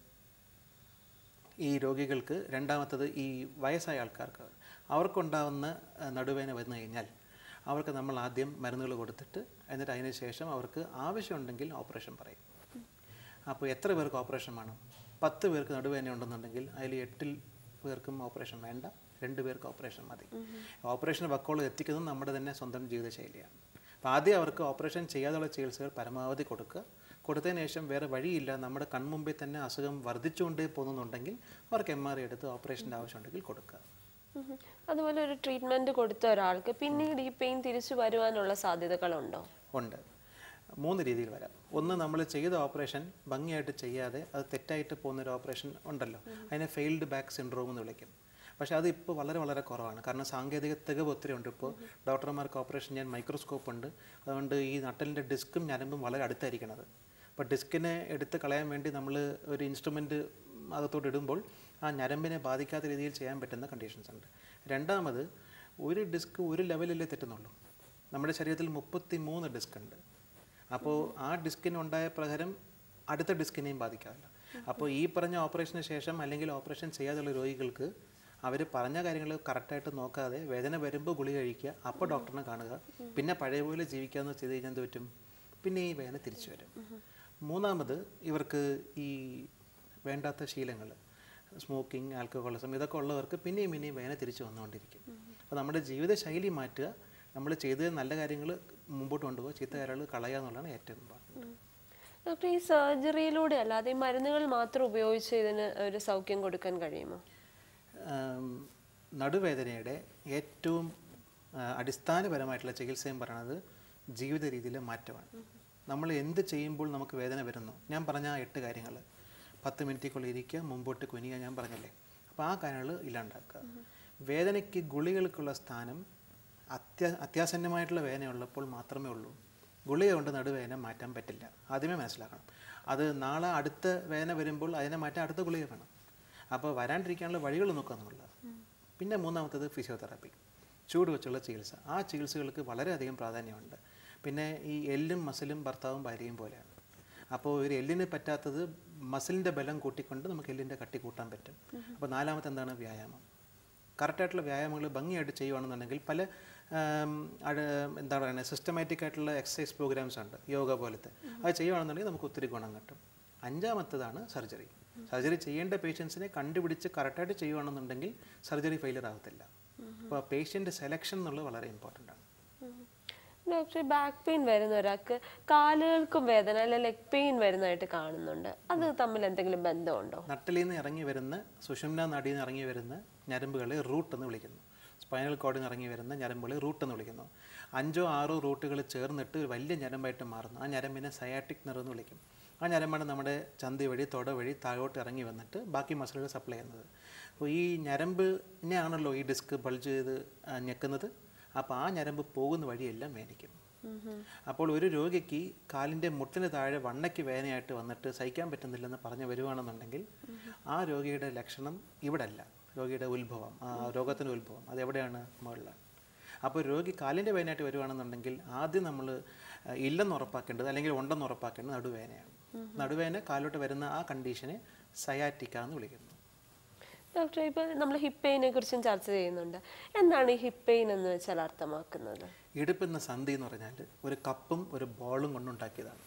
ഈ രോഗികൾക്ക് രണ്ടാമത്തത് ഈ വയസ്സായ ആൾക്കാർക്ക് അവർക്കുണ്ടാവുന്ന ആ, നടുവേദന വന്നു കഴിഞ്ഞാൽ അവർക്ക് നമ്മൾ ആദ്യം മരുന്നുകൾ കൊടുത്തിട്ട് എന്നിട്ട് അതിന് ശേഷം അവർക്ക് ആവശ്യമുണ്ടെങ്കിൽ ഓപ്പറേഷൻ പറയും അപ്പോൾ എത്ര പേർക്ക് ഓപ്പറേഷൻ വേണം പത്ത് പേർക്ക് നടുവേദന ഉണ്ടെന്നുണ്ടെങ്കിൽ അതിൽ എട്ടിൽ പേർക്കും ഓപ്പറേഷൻ വേണ്ട രണ്ട് പേർക്ക് ഓപ്പറേഷൻ മതി ഓപ്പറേഷൻ വക്കോളം എത്തിക്കുന്നത് നമ്മുടെ തന്നെ സ്വന്തം ജീവിതശൈലിയാണ് അപ്പോൾ ആദ്യം അവർക്ക് ഓപ്പറേഷൻ ചെയ്യാതെയുള്ള ചികിത്സകൾ പരമാവധി കൊടുക്കുക കൊടുത്തതിന് ശേഷം വേറെ വഴിയില്ല നമ്മുടെ കൺമുമ്പിൽ തന്നെ അസുഖം വർദ്ധിച്ചുകൊണ്ടേ പോകുന്നുണ്ടെങ്കിൽ അവർക്ക് എം ആർ ഐ എടുത്ത് ഓപ്പറേഷൻ്റെ ആവശ്യമുണ്ടെങ്കിൽ കൊടുക്കുക ഉം. അതുപോലെ ഒരു ട്രീറ്റ്മെന്റ് കൊടുത്ത ഒരാൾക്ക് പിന്നീട് ഈ പെയിൻ തിരിച്ചു വരുവാനുള്ള സാധ്യതകളുണ്ടോ ഉണ്ട് മൂന്ന് രീതിയിൽ വരാം ഒന്ന് നമ്മൾ ചെയ്ത ഓപ്പറേഷൻ ഭംഗിയായിട്ട് ചെയ്യാതെ അത് തെറ്റായിട്ട് പോകുന്ന ഒരു ഓപ്പറേഷൻ ഉണ്ടല്ലോ അതിനെ ഫെയിൽഡ് ബാക്ക് സിൻഡ്രോം എന്ന് വിളിക്കും പക്ഷേ അത് ഇപ്പോൾ വളരെ വളരെ കുറവാണ് കാരണം സാങ്കേതിക തികവ് ഒത്തിരി ഉണ്ട് ഇപ്പോൾ ഡോക്ടർമാർക്ക് ഓപ്പറേഷൻ ചെയ്യാൻ മൈക്രോസ്കോപ്പ് ഉണ്ട് അതുകൊണ്ട് ഈ നട്ടലിൻ്റെ ഡിസ്കും ഞരമ്പും വളരെ അടുത്തായിരിക്കണത് അപ്പോൾ ഡിസ്കിനെ എടുത്ത് കളയാൻ വേണ്ടി നമ്മൾ ഒരു ഇൻസ്ട്രുമെൻറ്റ് അകത്തോട്ട് ഇടുമ്പോൾ ആ ഞരമ്പിനെ ബാധിക്കാത്ത രീതിയിൽ ചെയ്യാൻ പറ്റുന്ന കണ്ടീഷൻസ് ഉണ്ട് രണ്ടാമത് ഒരു ഡിസ്ക് ഒരു ലെവലിലേ തെറ്റുന്നുള്ളൂ നമ്മുടെ ശരീരത്തിൽ മുപ്പത്തി മൂന്ന് ഡിസ്ക് ഉണ്ട് അപ്പോൾ ആ ഡിസ്കിനുണ്ടായ പ്രകാരം അടുത്ത ഡിസ്കിനെയും ബാധിക്കാറില്ല അപ്പോൾ ഈ പറഞ്ഞ ഓപ്പറേഷന് ശേഷം അല്ലെങ്കിൽ ഓപ്പറേഷൻ ചെയ്യാതെയുള്ള രോഗികൾക്ക് അവർ പറഞ്ഞ കാര്യങ്ങൾ കറക്റ്റായിട്ട് നോക്കാതെ വേദന വരുമ്പോൾ ഗുളിക കഴിക്കുക അപ്പോൾ ഡോക്ടറിനെ കാണുക പിന്നെ പഴയ പോലെ ജീവിക്കാമെന്ന് ചെയ്ത് കഴിഞ്ഞാൽ എന്ത് പറ്റും പിന്നെ ഈ വേദന തിരിച്ചു വരും മൂന്നാമത് ഇവർക്ക് ഈ വേണ്ടാത്ത ശീലങ്ങൾ സ്മോക്കിംഗ് ആൽക്കഹോളിസം ഇതൊക്കെ ഉള്ളവർക്ക് പിന്നെയും പിന്നെയും വേദന തിരിച്ചു വന്നുകൊണ്ടിരിക്കും അപ്പോൾ നമ്മുടെ ജീവിതശൈലി മാറ്റുക നമ്മൾ ചെയ്ത നല്ല കാര്യങ്ങൾ മുമ്പോട്ട് കൊണ്ടുപോകുക ചീത്ത കാര്യങ്ങൾ കളയുക എന്നുള്ളതാണ് ഏറ്റവും ഇമ്പോർട്ടൻറ്റ് ഡോക്ടർ ഈ സർജറിയിലൂടെ അല്ലാതെ ഈ മരുന്നുകൾ മാത്രം ഉപയോഗിച്ച് ഇതിന് ഒരു സൗഖ്യം കൊടുക്കാൻ കഴിയുമോ ആം, നടുവേദനയുടെ ഏറ്റവും ആ, അടിസ്ഥാനപരമായിട്ടുള്ള ചികിത്സയും പറയണത് ജീവിത രീതിയിലെ മാറ്റമാണ് നമ്മൾ എന്ത് ചെയ്യുമ്പോൾ നമുക്ക് വേദന വരുന്നു ഞാൻ പറഞ്ഞ ആ എട്ട് കാര്യങ്ങൾ പത്ത് മിനിറ്റിക്കുള്ളിൽ ഇരിക്കുക മുമ്പോട്ട് കുനിയുക ഞാൻ പറഞ്ഞല്ലേ അപ്പോൾ ആ കാര്യങ്ങൾ ഇല്ലാണ്ടാക്കുക വേദനയ്ക്ക് ഗുളികൾക്കുള്ള സ്ഥാനം അത്യ അത്യാസന്നമായിട്ടുള്ള വേദനയുള്ളപ്പോൾ മാത്രമേ ഉള്ളൂ ഗുളിക കൊണ്ട് നടുവേദന മാറ്റാൻ പറ്റില്ല ആദ്യമേ മനസ്സിലാക്കണം അത് നാളെ അടുത്ത വേദന വരുമ്പോൾ അതിനെ മാറ്റാൻ അടുത്ത ഗുളിക വേണം അപ്പോൾ വരാണ്ടിരിക്കാനുള്ള വഴികൾ നോക്കുക എന്നുള്ളത് പിന്നെ മൂന്നാമത്തത് ഫിസിയോതെറാപ്പി ചൂട് വെച്ചുള്ള ചികിത്സ ആ ചികിത്സകൾക്ക് വളരെയധികം പ്രാധാന്യമുണ്ട് പിന്നെ ഈ എല്ലും മസിലും ഭർത്താവും ഭാര്യയും പോലെയാണ് അപ്പോൾ ഒരു എല്ലിന് പറ്റാത്തത് മസിലിൻ്റെ ബലം കൂട്ടിക്കൊണ്ട് നമുക്ക് എല്ലിൻ്റെ കട്ടി കൂട്ടാൻ പറ്റും അപ്പോൾ നാലാമത്തെ എന്താണ് വ്യായാമം കറക്റ്റായിട്ടുള്ള വ്യായാമങ്ങൾ ഭംഗിയായിട്ട് ചെയ്യുകയാണെന്നുണ്ടെങ്കിൽ പല ആം, അഴ- എന്താ പറയുക സിസ്റ്റമാറ്റിക് ആയിട്ടുള്ള എക്സസൈസ് പ്രോഗ്രാംസ് ഉണ്ട് യോഗ പോലത്തെ അത് ചെയ്യുകയാണെന്നുണ്ടെങ്കിൽ നമുക്ക് ഒത്തിരി ഗുണം കിട്ടും അഞ്ചാമത്തതാണ് സർജറി സർജറി ചെയ്യേണ്ട പേഷ്യൻസിനെ കണ്ടുപിടിച്ച് കറക്റ്റായിട്ട് ചെയ്യുകയാണെന്നുണ്ടെങ്കിൽ സർജറി ഫെയിലിയർ ആകത്തില്ല അപ്പോൾ പേഷ്യൻ്റ് സെലക്ഷൻ എന്നുള്ളത് വളരെ ഇമ്പോർട്ടൻ്റ് ആണ് ഡോക്ടർ ബാക്ക് പെയിൻ വരുന്ന ഒരാൾക്ക് കാലുകൾക്കും വേദന അല്ലെ ലെഗ് പെയിൻ വരുന്നതായിട്ട് കാണുന്നുണ്ട് അത് തമ്മിൽ എന്തെങ്കിലും ബന്ധമുണ്ടോ നട്ടലിൽ നിന്ന് ഇറങ്ങി വരുന്ന സുഷുമ്ന നടിയിൽ നിന്ന് ഇറങ്ങി വരുന്ന ഞരമ്പുകളെ റൂട്ട് എന്ന് വിളിക്കുന്നു സ്പൈനൽ കോഡിൽ നിന്ന് ഇറങ്ങി വരുന്ന ഞരമ്പുകളെ റൂട്ട് എന്ന് വിളിക്കുന്നു അഞ്ചോ ആറോ റൂട്ടുകൾ ചേർന്നിട്ട് ഒരു വലിയ ഞരമ്പായിട്ട് മാറുന്നു ആ ഞരമ്പിനെ സയാറ്റിക് നെർവ് എന്ന് വിളിക്കും ആ ഞരമ്പാണ് നമ്മുടെ ചന്തി വഴി തൊട വഴി താഴോട്ട് ഇറങ്ങി വന്നിട്ട് ബാക്കി മസിലുകൾ സപ്ലൈ ചെയ്യുന്നത് അപ്പോൾ ഈ ഞരമ്പിനെ ആണല്ലോ ഈ ഡിസ്ക് ബൾജ് ചെയ്ത് ആ, ഞെക്കുന്നത് അപ്പോൾ ആ ഞരമ്പ് പോകുന്ന വഴിയെല്ലാം വേദനിക്കും അപ്പോൾ ഒരു രോഗിക്ക് കാലിൻ്റെ മുട്ടിന് താഴെ വണ്ണയ്ക്ക് വേദനയായിട്ട് വന്നിട്ട് സഹിക്കാൻ പറ്റുന്നില്ലെന്ന് പറഞ്ഞ് വരുവാണെന്നുണ്ടെങ്കിൽ ആ രോഗിയുടെ ലക്ഷണം ഇവിടെ അല്ല രോഗിയുടെ ഉത്ഭവം ആ രോഗത്തിൻ്റെ ഉത്ഭവം അതെവിടെയാണ് മുകളിലാണ് അപ്പോൾ രോഗി കാലിൻ്റെ വേദനയായിട്ട് വരുവാണെന്നുണ്ടെങ്കിൽ ആദ്യം നമ്മൾ ഇല്ലെന്ന് ഉറപ്പാക്കേണ്ടത് അല്ലെങ്കിൽ ഉണ്ടെന്ന് ഉറപ്പാക്കേണ്ടത് നടുവേദനയാണ് നടുവേദന കാലോട്ട് വരുന്ന ആ കണ്ടീഷനെ സയാറ്റിക്ക എന്ന് വിളിക്കുന്നു ഡോക്ടർ ഇപ്പോൾ നമ്മൾ ഹിപ്പ് പെയിനെ കുറിച്ചും ചർച്ച ചെയ്യുന്നുണ്ട് എന്താണ് ഈ ഹിപ്പ് പെയിൻ എന്ന് വെച്ചാൽ അർത്ഥമാക്കുന്നത് ഇടുപ്പെന്ന സന്ധി എന്ന് പറഞ്ഞാൽ ഒരു കപ്പും ഒരു ബോളും കൊണ്ടുണ്ടാക്കിയതാണ്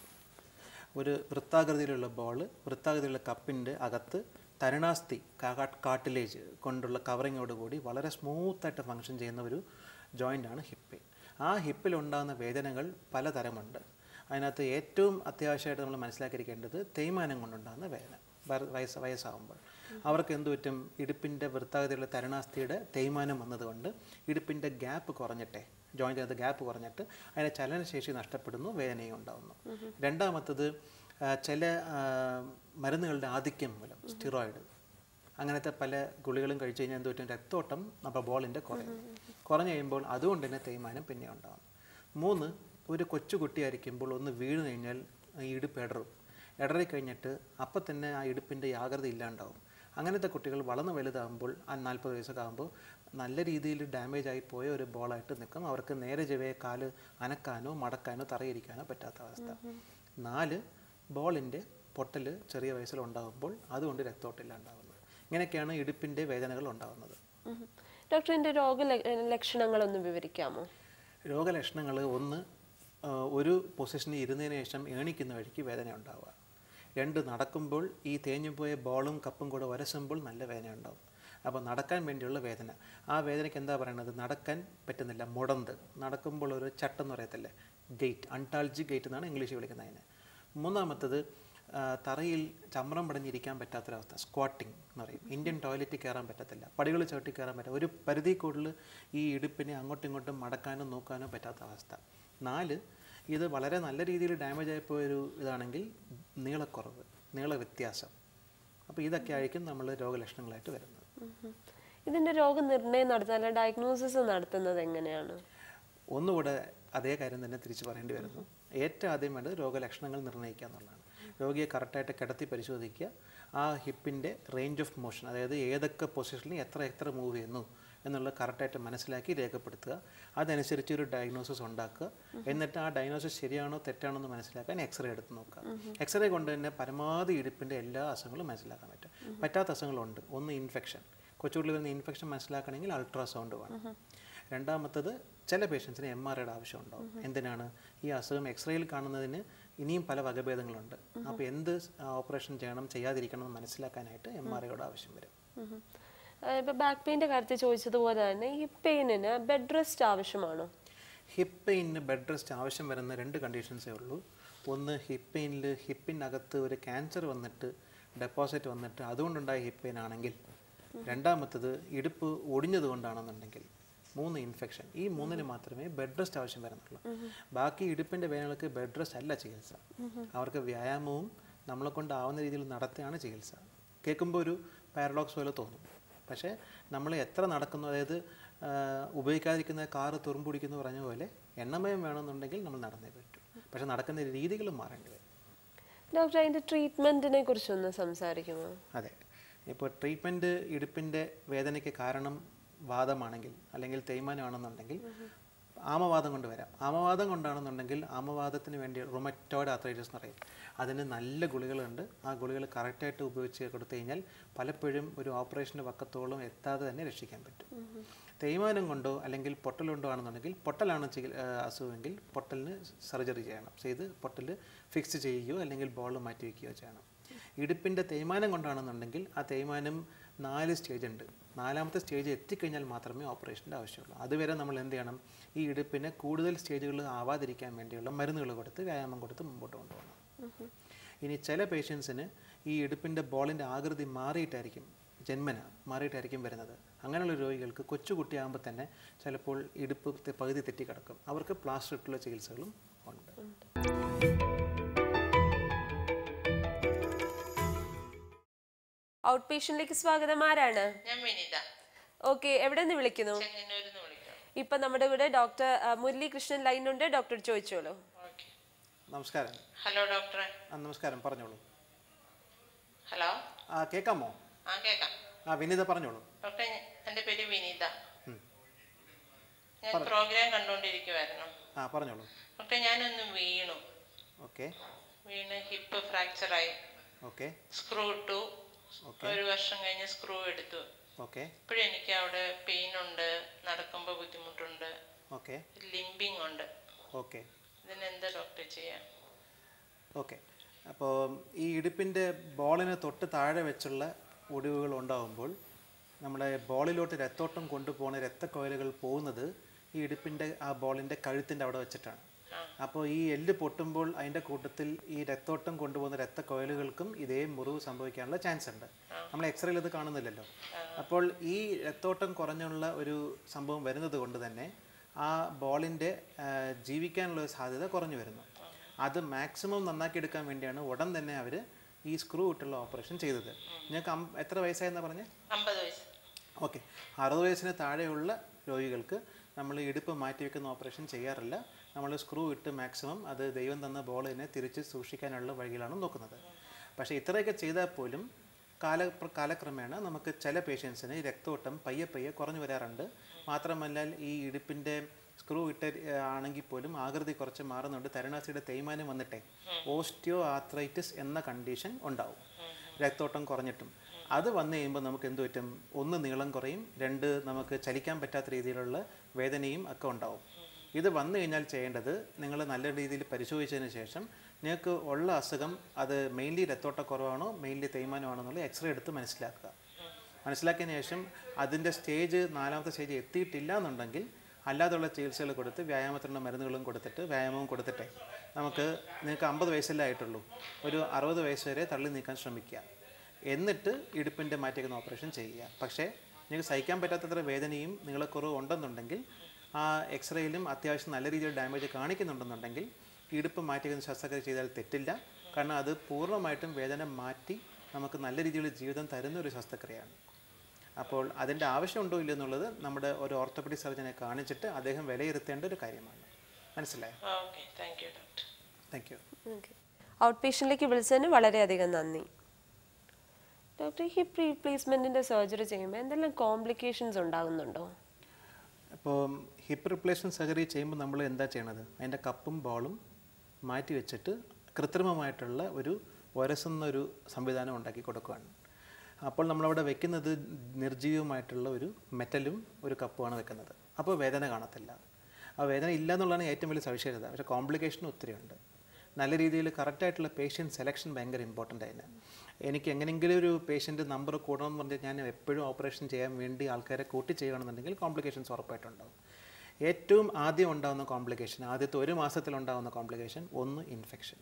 ഒരു വൃത്താകൃതിയിലുള്ള ബോള് വൃത്താകൃതിയിലുള്ള കപ്പിൻ്റെ അകത്ത് തരുണാസ്ഥി കാട്ടിലേജ് കൊണ്ടുള്ള കവറിങ്ങോട് കൂടി വളരെ സ്മൂത്തായിട്ട് ഫങ്ഷൻ ചെയ്യുന്ന ഒരു ജോയിൻ്റാണ് ഹിപ്പ് ആ ഹിപ്പിൽ ഉണ്ടാകുന്ന വേദനകൾ പലതരമുണ്ട് അതിനകത്ത് ഏറ്റവും അത്യാവശ്യമായിട്ട് നമ്മൾ മനസ്സിലാക്കിയിരിക്കേണ്ടത് തേയ്മാനം കൊണ്ടുണ്ടാകുന്ന വേദന വര- വയസ്സ് വയസ്സാകുമ്പോൾ അവർക്ക് എന്ത് പറ്റും ഇടുപ്പിൻ്റെ വൃത്താകൃതിയുള്ള തരുണാസ്ഥിയുടെ തേയ്മാനം വന്നതുകൊണ്ട് ഇടുപ്പിൻ്റെ ഗ്യാപ്പ് കുറഞ്ഞിട്ടെ ജോയിൻറ്റിനകത്ത് ഗ്യാപ്പ് കുറഞ്ഞിട്ട് അതിൻ്റെ ചലനശേഷി നഷ്ടപ്പെടുന്നു വേദനയും ഉണ്ടാകുന്നു രണ്ടാമത്തത് ആ, ചില ആ, മരുന്നുകളുടെ ആധിക്യം മൂലം സ്റ്റിറോയിഡ് അങ്ങനത്തെ പല ഗുളികളും കഴിച്ചു കഴിഞ്ഞാൽ എന്ത് പറ്റും രക്തോട്ടം നമ്മുടെ ബോളിൻ്റെ കുറയും കുറഞ്ഞു കഴിയുമ്പോൾ അതുകൊണ്ട് തന്നെ തേയ്മാനം പിന്നെ ഉണ്ടാകും മൂന്ന് ഒരു കൊച്ചു കുട്ടിയായിരിക്കുമ്പോൾ ഒന്ന് വീണ് കഴിഞ്ഞാൽ ഈ ഇടുപ്പ് ഇടറും ഇടറി കഴിഞ്ഞിട്ട് അപ്പം തന്നെ ആ ഇടുപ്പിൻ്റെ യാഗ്രത ഇല്ലാണ്ടാവും അങ്ങനത്തെ കുട്ടികൾ വളർന്ന് വലുതാകുമ്പോൾ ആ നാൽപ്പത് വയസ്സൊക്കെ ആകുമ്പോൾ നല്ല രീതിയിൽ ഡാമേജ് ആയി പോയ ഒരു ബോളായിട്ട് നിൽക്കും അവർക്ക് നേരെ ചെവയെ കാല് അനക്കാനോ മടക്കാനോ തറയിരിക്കാനോ പറ്റാത്ത അവസ്ഥ നാല് ബോളിൻ്റെ പൊട്ടൽ ചെറിയ വയസ്സിൽ ഉണ്ടാകുമ്പോൾ അതുകൊണ്ട് രക്തോട്ടില്ലാണ്ടാവുന്നത് ഇങ്ങനെയൊക്കെയാണ് ഇടുപ്പിൻ്റെ വേദനകൾ ഉണ്ടാകുന്നത് ഡോക്ടർ ഇതിന്റെ രോഗ ലക്ഷണങ്ങളൊന്ന് വിവരിക്കാമോ രോഗലക്ഷണങ്ങൾ ഒന്ന് ആ, ഒരു പൊസിഷനിൽ ഇരുന്നതിന് ശേഷം ഏണിക്കുന്ന വഴിക്ക് വേദന ഉണ്ടാവുക രണ്ട് നടക്കുമ്പോൾ ഈ തേഞ്ഞു പോയ ബോളും കപ്പും കൂടെ വരസുമ്പോൾ നല്ല വേദന ഉണ്ടാവും അപ്പോൾ നടക്കാൻ വേണ്ടിയുള്ള വേദന ആ വേദനയ്ക്ക് എന്താ പറയുന്നത് നടക്കാൻ പറ്റുന്നില്ല മുടന്ത് നടക്കുമ്പോൾ ഒരു ചട്ടെന്ന് പറയത്തില്ലേ ഗേറ്റ് അൺടാൾജി ഗേറ്റ് എന്നാണ് ഇംഗ്ലീഷിൽ വിളിക്കുന്നത് അതിനെ മൂന്നാമത്തത് ആ, തറയിൽ ചമ്രം പടഞ്ഞിരിക്കാൻ പറ്റാത്തൊരവസ്ഥ സ്ക്വാട്ടിംഗ് എന്ന് പറയും ഇന്ത്യൻ ടോയ്ലറ്റിൽ കയറാൻ പറ്റത്തില്ല പടികൾ ചവിട്ടി കയറാൻ പറ്റില്ല ഒരു പരിധി കൂടുതൽ ഈ ഇടുപ്പിനെ അങ്ങോട്ടും ഇങ്ങോട്ടും മടക്കാനോ നോക്കാനോ പറ്റാത്ത അവസ്ഥ നാല് ഇത് വളരെ നല്ല രീതിയിൽ ഡാമേജ് ആയിപ്പോയൊരു ഇതാണെങ്കിൽ നീളക്കുറവ് നീള വ്യത്യാസം അപ്പോൾ ഇതൊക്കെ ആയിരിക്കും നമ്മൾ രോഗലക്ഷണങ്ങളായിട്ട് വരുന്നത് ഉം. ഇതിന്റെ രോഗനിർണയം നടത്താൻ ഡയഗ്നോസിസ് നടത്തുന്നത് എങ്ങനെയാണ് ഒന്നുകൂടെ അതേ കാര്യം തന്നെ തിരിച്ചു പറയേണ്ടി വരുന്നു ഏറ്റവും ആദ്യം വേണ്ടത് രോഗലക്ഷണങ്ങൾ നിർണ്ണയിക്കുക എന്നുള്ളതാണ് രോഗിയെ കറക്റ്റായിട്ട് കിടത്തി പരിശോധിക്കുക ആ ഹിപ്പിൻ്റെ റേഞ്ച് ഓഫ് മോഷൻ അതായത് ഏതൊക്കെ പൊസിഷനിൽ എത്ര എത്ര മൂവ് ചെയ്യുന്നു എന്നുള്ളത് കറക്റ്റായിട്ട് മനസ്സിലാക്കി രേഖപ്പെടുത്തുക അതനുസരിച്ച് ഒരു ഡയഗ്നോസിസ് ഉണ്ടാക്കുക എന്നിട്ട് ആ ഡയഗ്നോസിസ് ശരിയാണോ തെറ്റാണോ എന്ന് മനസ്സിലാക്കാൻ എക്സ്റേ എടുത്ത് നോക്കുക എക്സ്റേ കൊണ്ട് തന്നെ പരമാവധി ഇടുപ്പിൻ്റെ എല്ലാ അസുഖങ്ങളും മനസ്സിലാക്കാൻ പറ്റും പറ്റാത്ത അസുഖങ്ങളുണ്ട് ഒന്ന് ഇൻഫെക്ഷൻ കൊച്ചുകുട്ടിയിൽ വരുന്ന ഇൻഫെക്ഷൻ മനസ്സിലാക്കണമെങ്കിൽ അൾട്രാസൗണ്ട് വേണം രണ്ടാമത്തത് ചില പേഷ്യൻസിന് എം ആർ ഐയുടെ ആവശ്യം ഉണ്ടാവും എന്തിനാണ് ഈ അസുഖം എക്സ്റേയിൽ കാണുന്നതിന് ഇനിയും പല വകഭേദങ്ങളുണ്ട് അപ്പോൾ എന്ത് ഓപ്പറേഷൻ ചെയ്യണം ചെയ്യാതിരിക്കണം എന്ന് മനസ്സിലാക്കാനായിട്ട് എം ആർ ഐയുടെ ആവശ്യം വരും ഉം. ആ, ഇപ്പൊ ബാക്ക് പെയിന്റെ കാര്യത്തിൽ ചോദിച്ചതുപോലെ തന്നെ ഹിപ്പ് പെയിനിന് ബെഡ് റെസ്റ്റ് ആവശ്യമാണോ ഹിപ്പ് പെയിനിന് ബെഡ് റെസ്റ്റ് ആവശ്യം വരുന്ന രണ്ട് കണ്ടീഷൻസേ ഉള്ളൂ ഒന്ന് ഹിപ്പ് പെയിനിൽ ഹിപ്പിനകത്ത് ഒരു ക്യാൻസർ വന്നിട്ട് ഡെപ്പോസിറ്റ് വന്നിട്ട് അതുകൊണ്ടുണ്ടായ ഹിപ്പ് പെയിൻ ആണെങ്കിൽ രണ്ടാമത്തത് ഇടുപ്പ് ഒടിഞ്ഞത് കൊണ്ടാണെന്നുണ്ടെങ്കിൽ മൂന്ന് ഇൻഫെക്ഷൻ ഈ മൂന്നിന് മാത്രമേ ബെഡ് റെസ്റ്റ് ആവശ്യം വരുന്നുള്ളൂ ബാക്കി ഇടുപ്പിൻ്റെ വേദനകൾക്ക് ബെഡ് റെസ്റ്റ് അല്ല ചികിത്സ അവർക്ക് വ്യായാമവും നമ്മളെ കൊണ്ടാവുന്ന രീതിയിൽ നടത്തുകയാണ് ചികിത്സ കേൾക്കുമ്പോൾ ഒരു പാരഡോക്സ് പോലെ തോന്നും പക്ഷേ നമ്മൾ എത്ര നടക്കുന്നു അതായത് ആ, ഉപയോഗിക്കാതിരിക്കുന്ന കാറ് തുറുമ്പുടിക്കുന്നു പറഞ്ഞ പോലെ എണ്ണമയം വേണമെന്നുണ്ടെങ്കിൽ നമ്മൾ നടന്നേ പറ്റൂ പക്ഷേ നടക്കുന്ന രീതികൾ മാറേണ്ടി വരും ഡോക്ടർ അതിന്റെ ട്രീറ്റ്മെന്റിനെ കുറിച്ചൊന്ന് സംസാരിക്കുമോ അതെ ഇപ്പോൾ ട്രീറ്റ്മെൻറ്റ് ഇടുപ്പിൻ്റെ വേദനയ്ക്ക് കാരണം വാദമാണെങ്കിൽ അല്ലെങ്കിൽ തേയ്മാനമാണെന്നുണ്ടെങ്കിൽ ആമവാദം കൊണ്ട് വരാം ആമവാദം കൊണ്ടാണെന്നുണ്ടെങ്കിൽ ആമവാദത്തിന് വേണ്ടി റൊമറ്റോയിഡ് ആത്രൈറ്റിസ് എന്ന് പറയും അതിന് നല്ല ഗുളികളുണ്ട് ആ ഗുളികൾ കറക്റ്റായിട്ട് ഉപയോഗിച്ച് കൊടുത്തു കഴിഞ്ഞാൽ പലപ്പോഴും ഒരു ഓപ്പറേഷൻ്റെ പക്കത്തോളം എത്താതെ തന്നെ രക്ഷിക്കാൻ പറ്റും തേയ്മാനം കൊണ്ടോ അല്ലെങ്കിൽ പൊട്ടലുണ്ടോ ആണെന്നുണ്ടെങ്കിൽ പൊട്ടലാണ് ചികി ആ, അസുഖമെങ്കിൽ പൊട്ടലിന് സർജറി ചെയ്യണം ചെയ്ത് പൊട്ടൽ ഫിക്സ് ചെയ്യുകയോ അല്ലെങ്കിൽ ബോൾ മാറ്റി വയ്ക്കുകയോ ചെയ്യണം ഇടുപ്പിൻ്റെ തേയ്മാനം കൊണ്ടാണെന്നുണ്ടെങ്കിൽ ആ തേയ്മാനം നാല് സ്റ്റേജ് ഉണ്ട് നാലാമത്തെ സ്റ്റേജ് എത്തിക്കഴിഞ്ഞാൽ മാത്രമേ ഓപ്പറേഷൻ്റെ ആവശ്യമുള്ളൂ അതുവരെ നമ്മൾ എന്ത് ചെയ്യണം ഈ ഇടുപ്പിനെ കൂടുതൽ സ്റ്റേജുകൾ ആവാതിരിക്കാൻ വേണ്ടിയുള്ള മരുന്നുകൾ കൊടുത്ത് വ്യായാമം കൊടുത്ത് മുമ്പോട്ട് കൊണ്ടുപോകണം ഇനി ചില പേഷ്യൻസിന് ഈ ഇടുപ്പിൻ്റെ ബോളിൻ്റെ ആകൃതി മാറിയിട്ടായിരിക്കും ജന്മന മാറിയിട്ടായിരിക്കും വരുന്നത് അങ്ങനെയുള്ള രോഗികൾക്ക് കൊച്ചുകുട്ടിയാകുമ്പോൾ തന്നെ ചിലപ്പോൾ ഇടുപ്പ് തെ- പകുതി തെറ്റിക്കിടക്കും അവർക്ക് പ്ലാസ്റ്റർ ഇട്ടുള്ള ചികിത്സകളും ഉണ്ട് ഔട്ട് പേഷ്യന്റിലേക്ക് സ്വാഗതം ആരാണ് ഞാൻ വിനിത ഓക്കെ എവിടെ നിന്ന് വിളിക്കുന്നു ചെങ്ങന്നൂരിൽ നിന്ന് വിളിക്കാം ഇപ്പൊ നമ്മുടെ കൂടെ ഡോക്ടർ മുരളി കൃഷ്ണൻ ലൈനുണ്ട് ഡോക്ടർ ചോദിച്ചോളൂ ഓക്കെ നമസ്കാരം ഹലോ ഡോക്ടറെ ആ നമസ്കാരം പറഞ്ഞോളൂ ഹലോ ആ കേൾക്കാമോ ആ കേൾക്കാം ആ വിനീത പറഞ്ഞോളൂ ഡോക്ടറെ ഞ- എൻ്റെ പേര് വിനീത ഞാൻ പ്രോഗ്രാം കണ്ടുകൊണ്ടിരിക്കുമായിരുന്നു ആ പറഞ്ഞോളൂ ഡോക്ടറെ ഞാനൊന്ന് വീണു ഓക്കെ വീണ് ഹിപ്പ് ഫ്രാക്ചറായി ഓക്കെ സ്ക്രൂ ഇട്ടു ഓക്കെ ഒരു വർഷം കഴിഞ്ഞ് സ്ക്രൂ എടുത്തു ഓക്കെ ഇപ്പോഴും എനിക്ക് അവിടെ പെയിൻ ഉണ്ട് നടക്കുമ്പോൾ ബുദ്ധിമുട്ടുണ്ട് ഓക്കെ ലിംബിങ് ഉണ്ട് ഓക്കെ ഇതിനെന്താ ഡോക്ടർ ചെയ്യാം ഓക്കെ അപ്പോൾ ഈ ഇടുപ്പിൻ്റെ ബോളിന് തൊട്ട് താഴെ വെച്ചുള്ള ഒടിവുകൾ ഉണ്ടാകുമ്പോൾ നമ്മുടെ ബോളിലോട്ട് രക്തോട്ടം കൊണ്ടുപോകുന്ന രക്തക്കൊയലുകൾ പോകുന്നത് ഈ ഇടുപ്പിൻ്റെ ആ ബോളിൻ്റെ കഴുത്തിൻ്റെ അവിടെ വെച്ചിട്ടാണ് അപ്പോൾ ഈ എല്ല് പൊട്ടുമ്പോൾ അതിൻ്റെ കൂട്ടത്തിൽ ഈ രക്തോട്ടം കൊണ്ടുപോകുന്ന രക്തക്കൊയലുകൾക്കും ഇതേ മുറിവ് സംഭവിക്കാനുള്ള ചാൻസ് ഉണ്ട് നമ്മൾ എക്സ്റേയിൽ ഇത് കാണുന്നില്ലല്ലോ അപ്പോൾ ഈ രക്തോട്ടം കുറഞ്ഞുള്ള ഒരു സംഭവം വരുന്നത് കൊണ്ട് തന്നെ ആ ബോളിൻ്റെ ജീവിക്കാനുള്ള ഒരു സാധ്യത കുറഞ്ഞു വരുന്നു അത് മാക്സിമം നന്നാക്കി എടുക്കാൻ വേണ്ടിയാണ് ഉടൻ തന്നെ അവർ ഈ സ്ക്രൂ ഇട്ടുള്ള ഓപ്പറേഷൻ ചെയ്തത് നിങ്ങൾക്ക് അം- എത്ര വയസ്സായെന്നാ പറഞ്ഞേ അമ്പത് വയസ്സ് ഓക്കെ അറുപത് വയസ്സിന് താഴെയുള്ള രോഗികൾക്ക് നമ്മൾ ഇടുപ്പ് മാറ്റി വെക്കുന്ന ഓപ്പറേഷൻ ചെയ്യാറില്ല നമ്മൾ സ്ക്രൂ ഇട്ട് മാക്സിമം അത് ദൈവം തന്ന ബോളിനെ തിരിച്ച് സൂക്ഷിക്കാനുള്ള വഴികളാണ് നോക്കുന്നത് പക്ഷേ ഇത്രയൊക്കെ ചെയ്താൽ പോലും കാല കാലക്രമേണ നമുക്ക് ചില പേഷ്യൻസിന് രക്തോട്ടം പയ്യെ പയ്യെ കുറഞ്ഞു വരാറുണ്ട് മാത്രമല്ല ഈ ഇടുപ്പിൻ്റെ സ്ക്രൂ ഇട്ട ഏർ, ആണെങ്കിൽ പോലും ആകൃതി കുറച്ച് മാറുന്നുണ്ട് തരുണാസിയുടെ തേയ്മാനം വന്നിട്ടേ ഓസ്റ്റിയോ ആത്രൈറ്റിസ് എന്ന കണ്ടീഷൻ ഉണ്ടാവും രക്തോട്ടം കുറഞ്ഞിട്ടും അത് വന്നു കഴിയുമ്പോൾ നമുക്ക് എന്ത് പറ്റും ഒന്ന് നീളം കുറയും രണ്ട് നമുക്ക് ചലിക്കാൻ പറ്റാത്ത രീതിയിലുള്ള വേദനയും ഒക്കെ ഉണ്ടാവും ഇത് വന്നു കഴിഞ്ഞാൽ ചെയ്യേണ്ടത് നിങ്ങൾ നല്ല രീതിയിൽ പരിശോധിച്ചതിന് ശേഷം നിങ്ങൾക്ക് ഉള്ള അസുഖം അത് മെയിൻലി രക്തോട്ടക്കുറവാണോ മെയിൻലി തേയ്മാനമാണോ എന്നുള്ള എക്സ്റേ എടുത്ത് മനസ്സിലാക്കുക മനസ്സിലാക്കിയതിന് ശേഷം അതിൻ്റെ സ്റ്റേജ് നാലാമത്തെ സ്റ്റേജ് എത്തിയിട്ടില്ല എന്നുണ്ടെങ്കിൽ അല്ലാതുള്ള ചികിത്സകൾ കൊടുത്ത് വ്യായാമത്തിനുള്ള മരുന്നുകളും കൊടുത്തിട്ട് വ്യായാമവും കൊടുത്തിട്ടേ നമുക്ക് നിങ്ങൾക്ക് അമ്പത് വയസ്സല്ലേ ആയിട്ടുള്ളൂ ഒരു അറുപത് വയസ്സ് വരെ തള്ളി നീക്കാൻ ശ്രമിക്കുക എന്നിട്ട് ഇടുപ്പിൻ്റെ മാറ്റിവെക്കുന്ന ഓപ്പറേഷൻ ചെയ്യുക പക്ഷേ നിങ്ങൾക്ക് സഹിക്കാൻ പറ്റാത്തത്ര വേദനയും നീളക്കുറവും ഉണ്ടെന്നുണ്ടെങ്കിൽ ആ എക്സ്റേയിലും അത്യാവശ്യം നല്ല രീതിയിൽ ഡാമേജ് കാണിക്കുന്നുണ്ടെന്നുണ്ടെങ്കിൽ ഇടുപ്പ് മാറ്റിവെക്കുന്ന ശസ്ത്രക്രിയ ചെയ്താൽ തെറ്റില്ല കാരണം അത് പൂർണ്ണമായിട്ടും വേദന മാറ്റി നമുക്ക് നല്ല രീതിയിലുള്ള ജീവിതം തരുന്ന ഒരു ശസ്ത്രക്രിയയാണ് അപ്പോൾ അതിൻ്റെ ആവശ്യമുണ്ടോ ഇല്ലയോ എന്നുള്ളത് നമ്മുടെ ഒരു ഓർത്തോപെഡിക് സർജനെ കാണിച്ചിട്ട് അദ്ദേഹം വിലയിരുത്തേണ്ട ഒരു കാര്യമാണ് മനസ്സിലായോ okay thank you doctor thank you out പേഷ്യൻറ്റിലേക്ക് വിളിച്ചതിന് വളരെയധികം നന്ദി ഡോക്ടർ ഹിപ്പ് റീപ്ലേസ്മെന്റിന്റെ സർജറി ചെയ്യുമ്പോൾ എന്തെല്ലാം കോംപ്ലിക്കേഷൻസ് ഉണ്ടാകുന്നുണ്ടോ അപ്പോൾ ഹിപ്പ് റിപ്ലേസ്മെൻറ്റ് സർജറി ചെയ്യുമ്പോൾ നമ്മൾ എന്താ ചെയ്യണത് അതിൻ്റെ കപ്പും ബോളും മാറ്റി വെച്ചിട്ട് കൃത്രിമമായിട്ടുള്ള ഒരു ഉരസുന്ന ഒരു സംവിധാനം ഉണ്ടാക്കി കൊടുക്കുകയാണ് അപ്പോൾ നമ്മളവിടെ വെക്കുന്നത് നിർജീവമായിട്ടുള്ള ഒരു മെറ്റലും ഒരു കപ്പുമാണ് വെക്കുന്നത് അപ്പോൾ വേദന കാണത്തില്ല ആ വേദന ഇല്ല എന്നുള്ളതാണ് ഏറ്റവും വലിയ സവിശേഷത പക്ഷേ കോംപ്ലിക്കേഷൻ ഒത്തിരി ഉണ്ട് നല്ല രീതിയിൽ കറക്റ്റായിട്ടുള്ള പേഷ്യൻറ്റ് സെലക്ഷൻ ഭയങ്കര ഇമ്പോർട്ടൻ്റ് അതിന് എനിക്ക് എങ്ങനെയെങ്കിലും ഒരു പേഷ്യൻ്റ് നമ്പർ കൂടണമെന്ന് പറഞ്ഞാൽ ഞാൻ എപ്പോഴും ഓപ്പറേഷൻ ചെയ്യാൻ വേണ്ടി ആൾക്കാരെ കൂട്ടി ചെയ്യുകയാണെന്നുണ്ടെങ്കിൽ കോംപ്ലിക്കേഷൻസ് ഉറപ്പായിട്ടുണ്ടാവും ഏറ്റവും ആദ്യം ഉണ്ടാകുന്ന കോംപ്ലിക്കേഷൻ ആദ്യത്തെ ഒരു മാസത്തിലുണ്ടാകുന്ന കോംപ്ലിക്കേഷൻ ഒന്ന് ഇൻഫെക്ഷൻ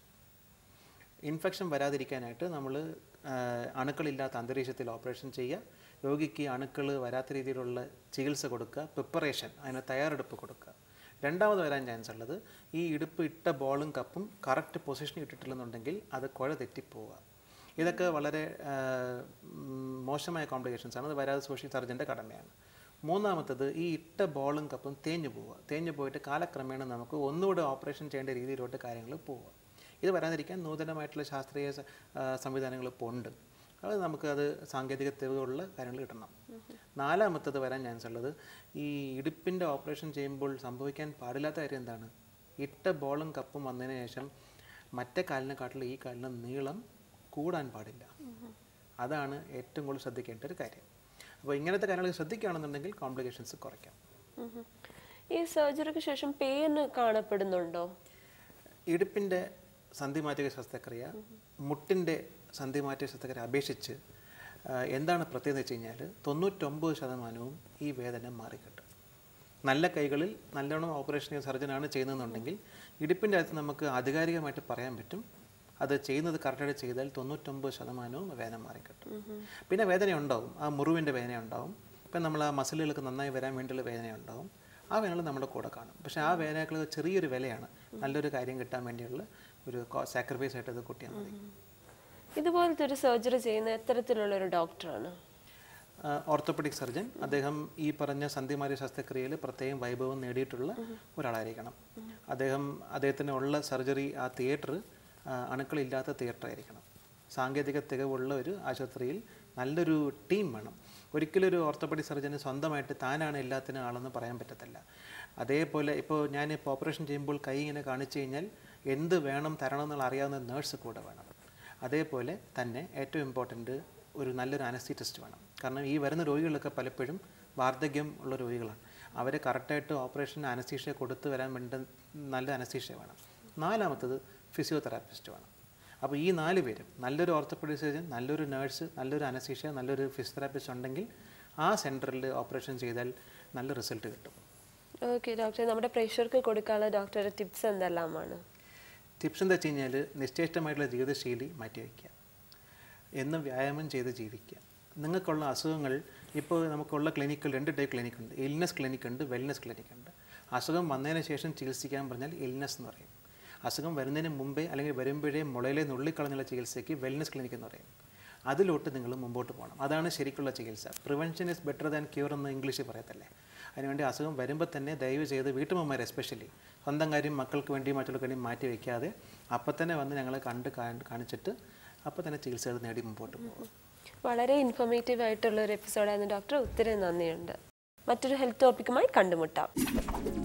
ഇൻഫെക്ഷൻ വരാതിരിക്കാനായിട്ട് നമ്മൾ അണുക്കളില്ലാത്ത അന്തരീക്ഷത്തിൽ ഓപ്പറേഷൻ ചെയ്യുക രോഗിക്ക് അണുക്കൾ വരാത്ത രീതിയിലുള്ള ചികിത്സ കൊടുക്കുക പ്രിപ്പറേഷൻ അതിന് തയ്യാറെടുപ്പ് കൊടുക്കുക രണ്ടാമത് വരാൻ ചാൻസ് ഉള്ളത് ഈ ഇടുപ്പ് ഇട്ട ബോളും കപ്പും കറക്റ്റ് പൊസിഷനിൽ ഇട്ടിട്ടില്ലെന്നുണ്ടെങ്കിൽ അത് കുഴ തെറ്റിപ്പോവുക ഇതൊക്കെ വളരെ ആ, ഉം, മോശമായ കോംപ്ലിക്കേഷൻസ് ആണ് അത് വരാതെ സൂക്ഷിക്കുന്ന സർജൻ്റെ കടമയാണ് മൂന്നാമത്തത് ഈ ഇട്ട ബോളും കപ്പും തേഞ്ഞു പോവുക തേഞ്ഞു പോയിട്ട് കാലക്രമേണ നമുക്ക് ഒന്നുകൂടെ ഓപ്പറേഷൻ ചെയ്യേണ്ട രീതിയിലോട്ട് കാര്യങ്ങൾ പോവുക ഇത് വരാതിരിക്കാൻ നൂതനമായിട്ടുള്ള ശാസ്ത്രീയ സ- ആ, സംവിധാനങ്ങൾ ഇപ്പോൾ ഉണ്ട് അത് നമുക്ക് അത് സാങ്കേതിക തെളിവുള്ള കാര്യങ്ങൾ കിട്ടണം നാലാമത്തത് വരാൻ ചാൻസ് ഉള്ളത് ഈ ഇടുപ്പിൻ്റെ ഓപ്പറേഷൻ ചെയ്യുമ്പോൾ സംഭവിക്കാൻ പാടില്ലാത്ത കാര്യം എന്താണ് ഇട്ട ബോളും കപ്പും വന്നതിന് ശേഷം മറ്റേ കാലിനെക്കാട്ടിലും ഈ കാലിന് നീളം കൂടാൻ പാടില്ല അതാണ് ഏറ്റവും കൂടുതൽ ശ്രദ്ധിക്കേണ്ട ഒരു കാര്യം അപ്പോൾ ഇങ്ങനത്തെ കാര്യങ്ങൾ ശ്രദ്ധിക്കുകയാണെന്നുണ്ടെങ്കിൽ കോംപ്ലിക്കേഷൻസ് കുറയ്ക്കാം ഉം. ഈ സർജറിക്ക് ശേഷം പെയിൻ കാണപ്പെടുന്നുണ്ടോ ഇടുപ്പിൻ്റെ സന്ധിമാറ്റിക ശസ്ത്രക്രിയ മുട്ടിൻ്റെ സന്ധിമാറ്റിക ശസ്ത്രക്രിയ അപേക്ഷിച്ച് ആ, എന്താണ് പ്രത്യേകത വെച്ച് കഴിഞ്ഞാൽ തൊണ്ണൂറ്റൊമ്പത് ശതമാനവും ഈ വേദന മാറിക്കിട്ടും നല്ല കൈകളിൽ നല്ലോണം ഓപ്പറേഷൻ സർജനാണ് ചെയ്യുന്നതെന്നുണ്ടെങ്കിൽ ഇടുപ്പിൻ്റെ അകത്ത് നമുക്ക് ആധികാരികമായിട്ട് പറയാൻ പറ്റും അത് ചെയ്യുന്നത് കറക്റ്റായിട്ട് ചെയ്താൽ തൊണ്ണൂറ്റൊമ്പത് ശതമാനവും വേദന മാറിക്കിട്ടും പിന്നെ വേദന ഉണ്ടാവും ആ മുറിവിൻ്റെ വേദന ഉണ്ടാവും ഇപ്പം നമ്മൾ ആ മസിലുകൾക്ക് നന്നായി വരാൻ വേണ്ടിയുള്ള വേദന ഉണ്ടാവും ആ വേദനകൾ നമ്മുടെ കൂടെ കാണും പക്ഷേ ആ വേദനകൾ ചെറിയൊരു വിലയാണ് നല്ലൊരു കാര്യം കിട്ടാൻ വേണ്ടിയുള്ള ഒരു സാക്രിഫൈസ് ആയിട്ട് അത് കൂട്ടിയാൽ മതി ഇതുപോലത്തെ ഒരു സർജറി ചെയ്യുന്ന എത്തരത്തിലുള്ള ഒരു ഡോക്ടറാണ് ഓർത്തോപെഡിക് സർജൻ അദ്ദേഹം ഈ പറഞ്ഞ സന്ധിമാരി ശസ്ത്രക്രിയയിൽ പ്രത്യേകം വൈഭവം നേടിയിട്ടുള്ള ഒരാളായിരിക്കണം അദ്ദേഹം അദ്ദേഹത്തിന് ഉള്ള സർജറി ആ തിയേറ്റർ അണുക്കളില്ലാത്ത തിയേറ്റർ ആയിരിക്കണം സാങ്കേതിക തികവുള്ള ഒരു ആശുപത്രിയിൽ നല്ലൊരു ടീം വേണം ഒരിക്കലും ഒരു ഓർത്തോപെഡിക് സർജന് സ്വന്തമായിട്ട് താനാണ് എല്ലാത്തിനും ആളെന്ന് പറയാൻ പറ്റത്തില്ല അതേപോലെ ഇപ്പോൾ ഞാൻ ഇപ്പോൾ ഓപ്പറേഷൻ ചെയ്യുമ്പോൾ കൈ ഇങ്ങനെ കാണിച്ചു കഴിഞ്ഞാൽ എന്ത് വേണം തരണം എന്നുള്ള അറിയാവുന്ന നേഴ്സ് കൂടെ വേണം അതേപോലെ തന്നെ ഏറ്റവും ഇമ്പോർട്ടൻറ്റ് ഒരു നല്ലൊരു അനസ്തീറ്റിസ്റ്റ് വേണം കാരണം ഈ വരുന്ന രോഗികളൊക്കെ പലപ്പോഴും വാർദ്ധക്യം ഉള്ള രോഗികളാണ് അവരെ കറക്റ്റായിട്ട് ഓപ്പറേഷൻ അനസ്തീഷ്യ കൊടുത്തു വരാൻ വേണ്ട നല്ല അനസ്തീഷ്യ വേണം നാലാമത്തത് ഫിസിയോതെറാപ്പിസ്റ്റ് വേണം അപ്പോൾ ഈ നാല് പേരും നല്ലൊരു ഓർത്തോപെഡിക് സർജൻ നല്ലൊരു നേഴ്സ് നല്ലൊരു അനസ്തീഷ്യ നല്ലൊരു ഫിസിയോതെറാപ്പിസ്റ്റ് ഉണ്ടെങ്കിൽ ആ സെൻറ്ററിൽ ഓപ്പറേഷൻ ചെയ്താൽ നല്ല റിസൾട്ട് കിട്ടും ഓക്കെ ഡോക്ടർ നമ്മുടെ പ്രേക്ഷകർക്ക് കൊടുക്കാനുള്ള ഡോക്ടറുടെ ടിപ്സ് എന്തെല്ലാമാണ് ടിപ്സ് എന്താ വെച്ച് കഴിഞ്ഞാൽ നിശ്ചയിഷ്ടമായിട്ടുള്ള ജീവിതശൈലി മാറ്റിവെക്കുക എന്നും വ്യായാമം ചെയ്ത് ജീവിക്കുക നിങ്ങൾക്കുള്ള അസുഖങ്ങൾ ഇപ്പോൾ നമുക്കുള്ള ക്ലിനിക്കുകൾ രണ്ട് ടൈപ്പ് ക്ലിനിക് ഉണ്ട് ഇൽനെസ് ക്ലിനിക് ഉണ്ട് വെൽനെസ് ക്ലിനിക് ഉണ്ട് അസുഖം വന്നതിന് ശേഷം ചികിത്സിക്കാൻ പറഞ്ഞാൽ ഇൽനെസ് എന്ന് പറയും അസുഖം വരുന്നതിന് മുമ്പേ അല്ലെങ്കിൽ വരുമ്പോഴേ മുളയിലെ നുള്ളിക്കളഞ്ഞുള്ള ചികിത്സയ്ക്ക് വെൽനെസ് ക്ലിനിക് എന്ന് പറയും അതിലോട്ട് നിങ്ങൾ മുമ്പോട്ട് പോകണം അതാണ് ശരിക്കുള്ള ചികിത്സ prevention is better than cure എന്ന് ഇംഗ്ലീഷിൽ പറയത്തല്ലേ അതിനുവേണ്ടി അസുഖം വരുമ്പോൾ തന്നെ ദയവ് ചെയ്ത് വീട്ടമ്മമാർ എസ്പെഷ്യലി സ്വന്തം കാര്യം മക്കൾക്ക് വേണ്ടി മറ്റുള്ള കാര്യം മാറ്റി വയ്ക്കാതെ അപ്പം തന്നെ വന്ന് ഞങ്ങളെ കണ്ട് കാ- കാണിച്ചിട്ട് അപ്പം തന്നെ ചികിത്സകൾ നേടി മുമ്പോട്ട് പോകും വളരെ ഇൻഫോർമേറ്റീവ് ആയിട്ടുള്ള ഒരു എപ്പിസോഡായിരുന്നു ഡോക്ടർ ഒത്തിരി നന്ദിയുണ്ട് മറ്റൊരു ഹെൽത്ത് ടോപ്പിക്കുമായി കണ്ടുമുട്ടാം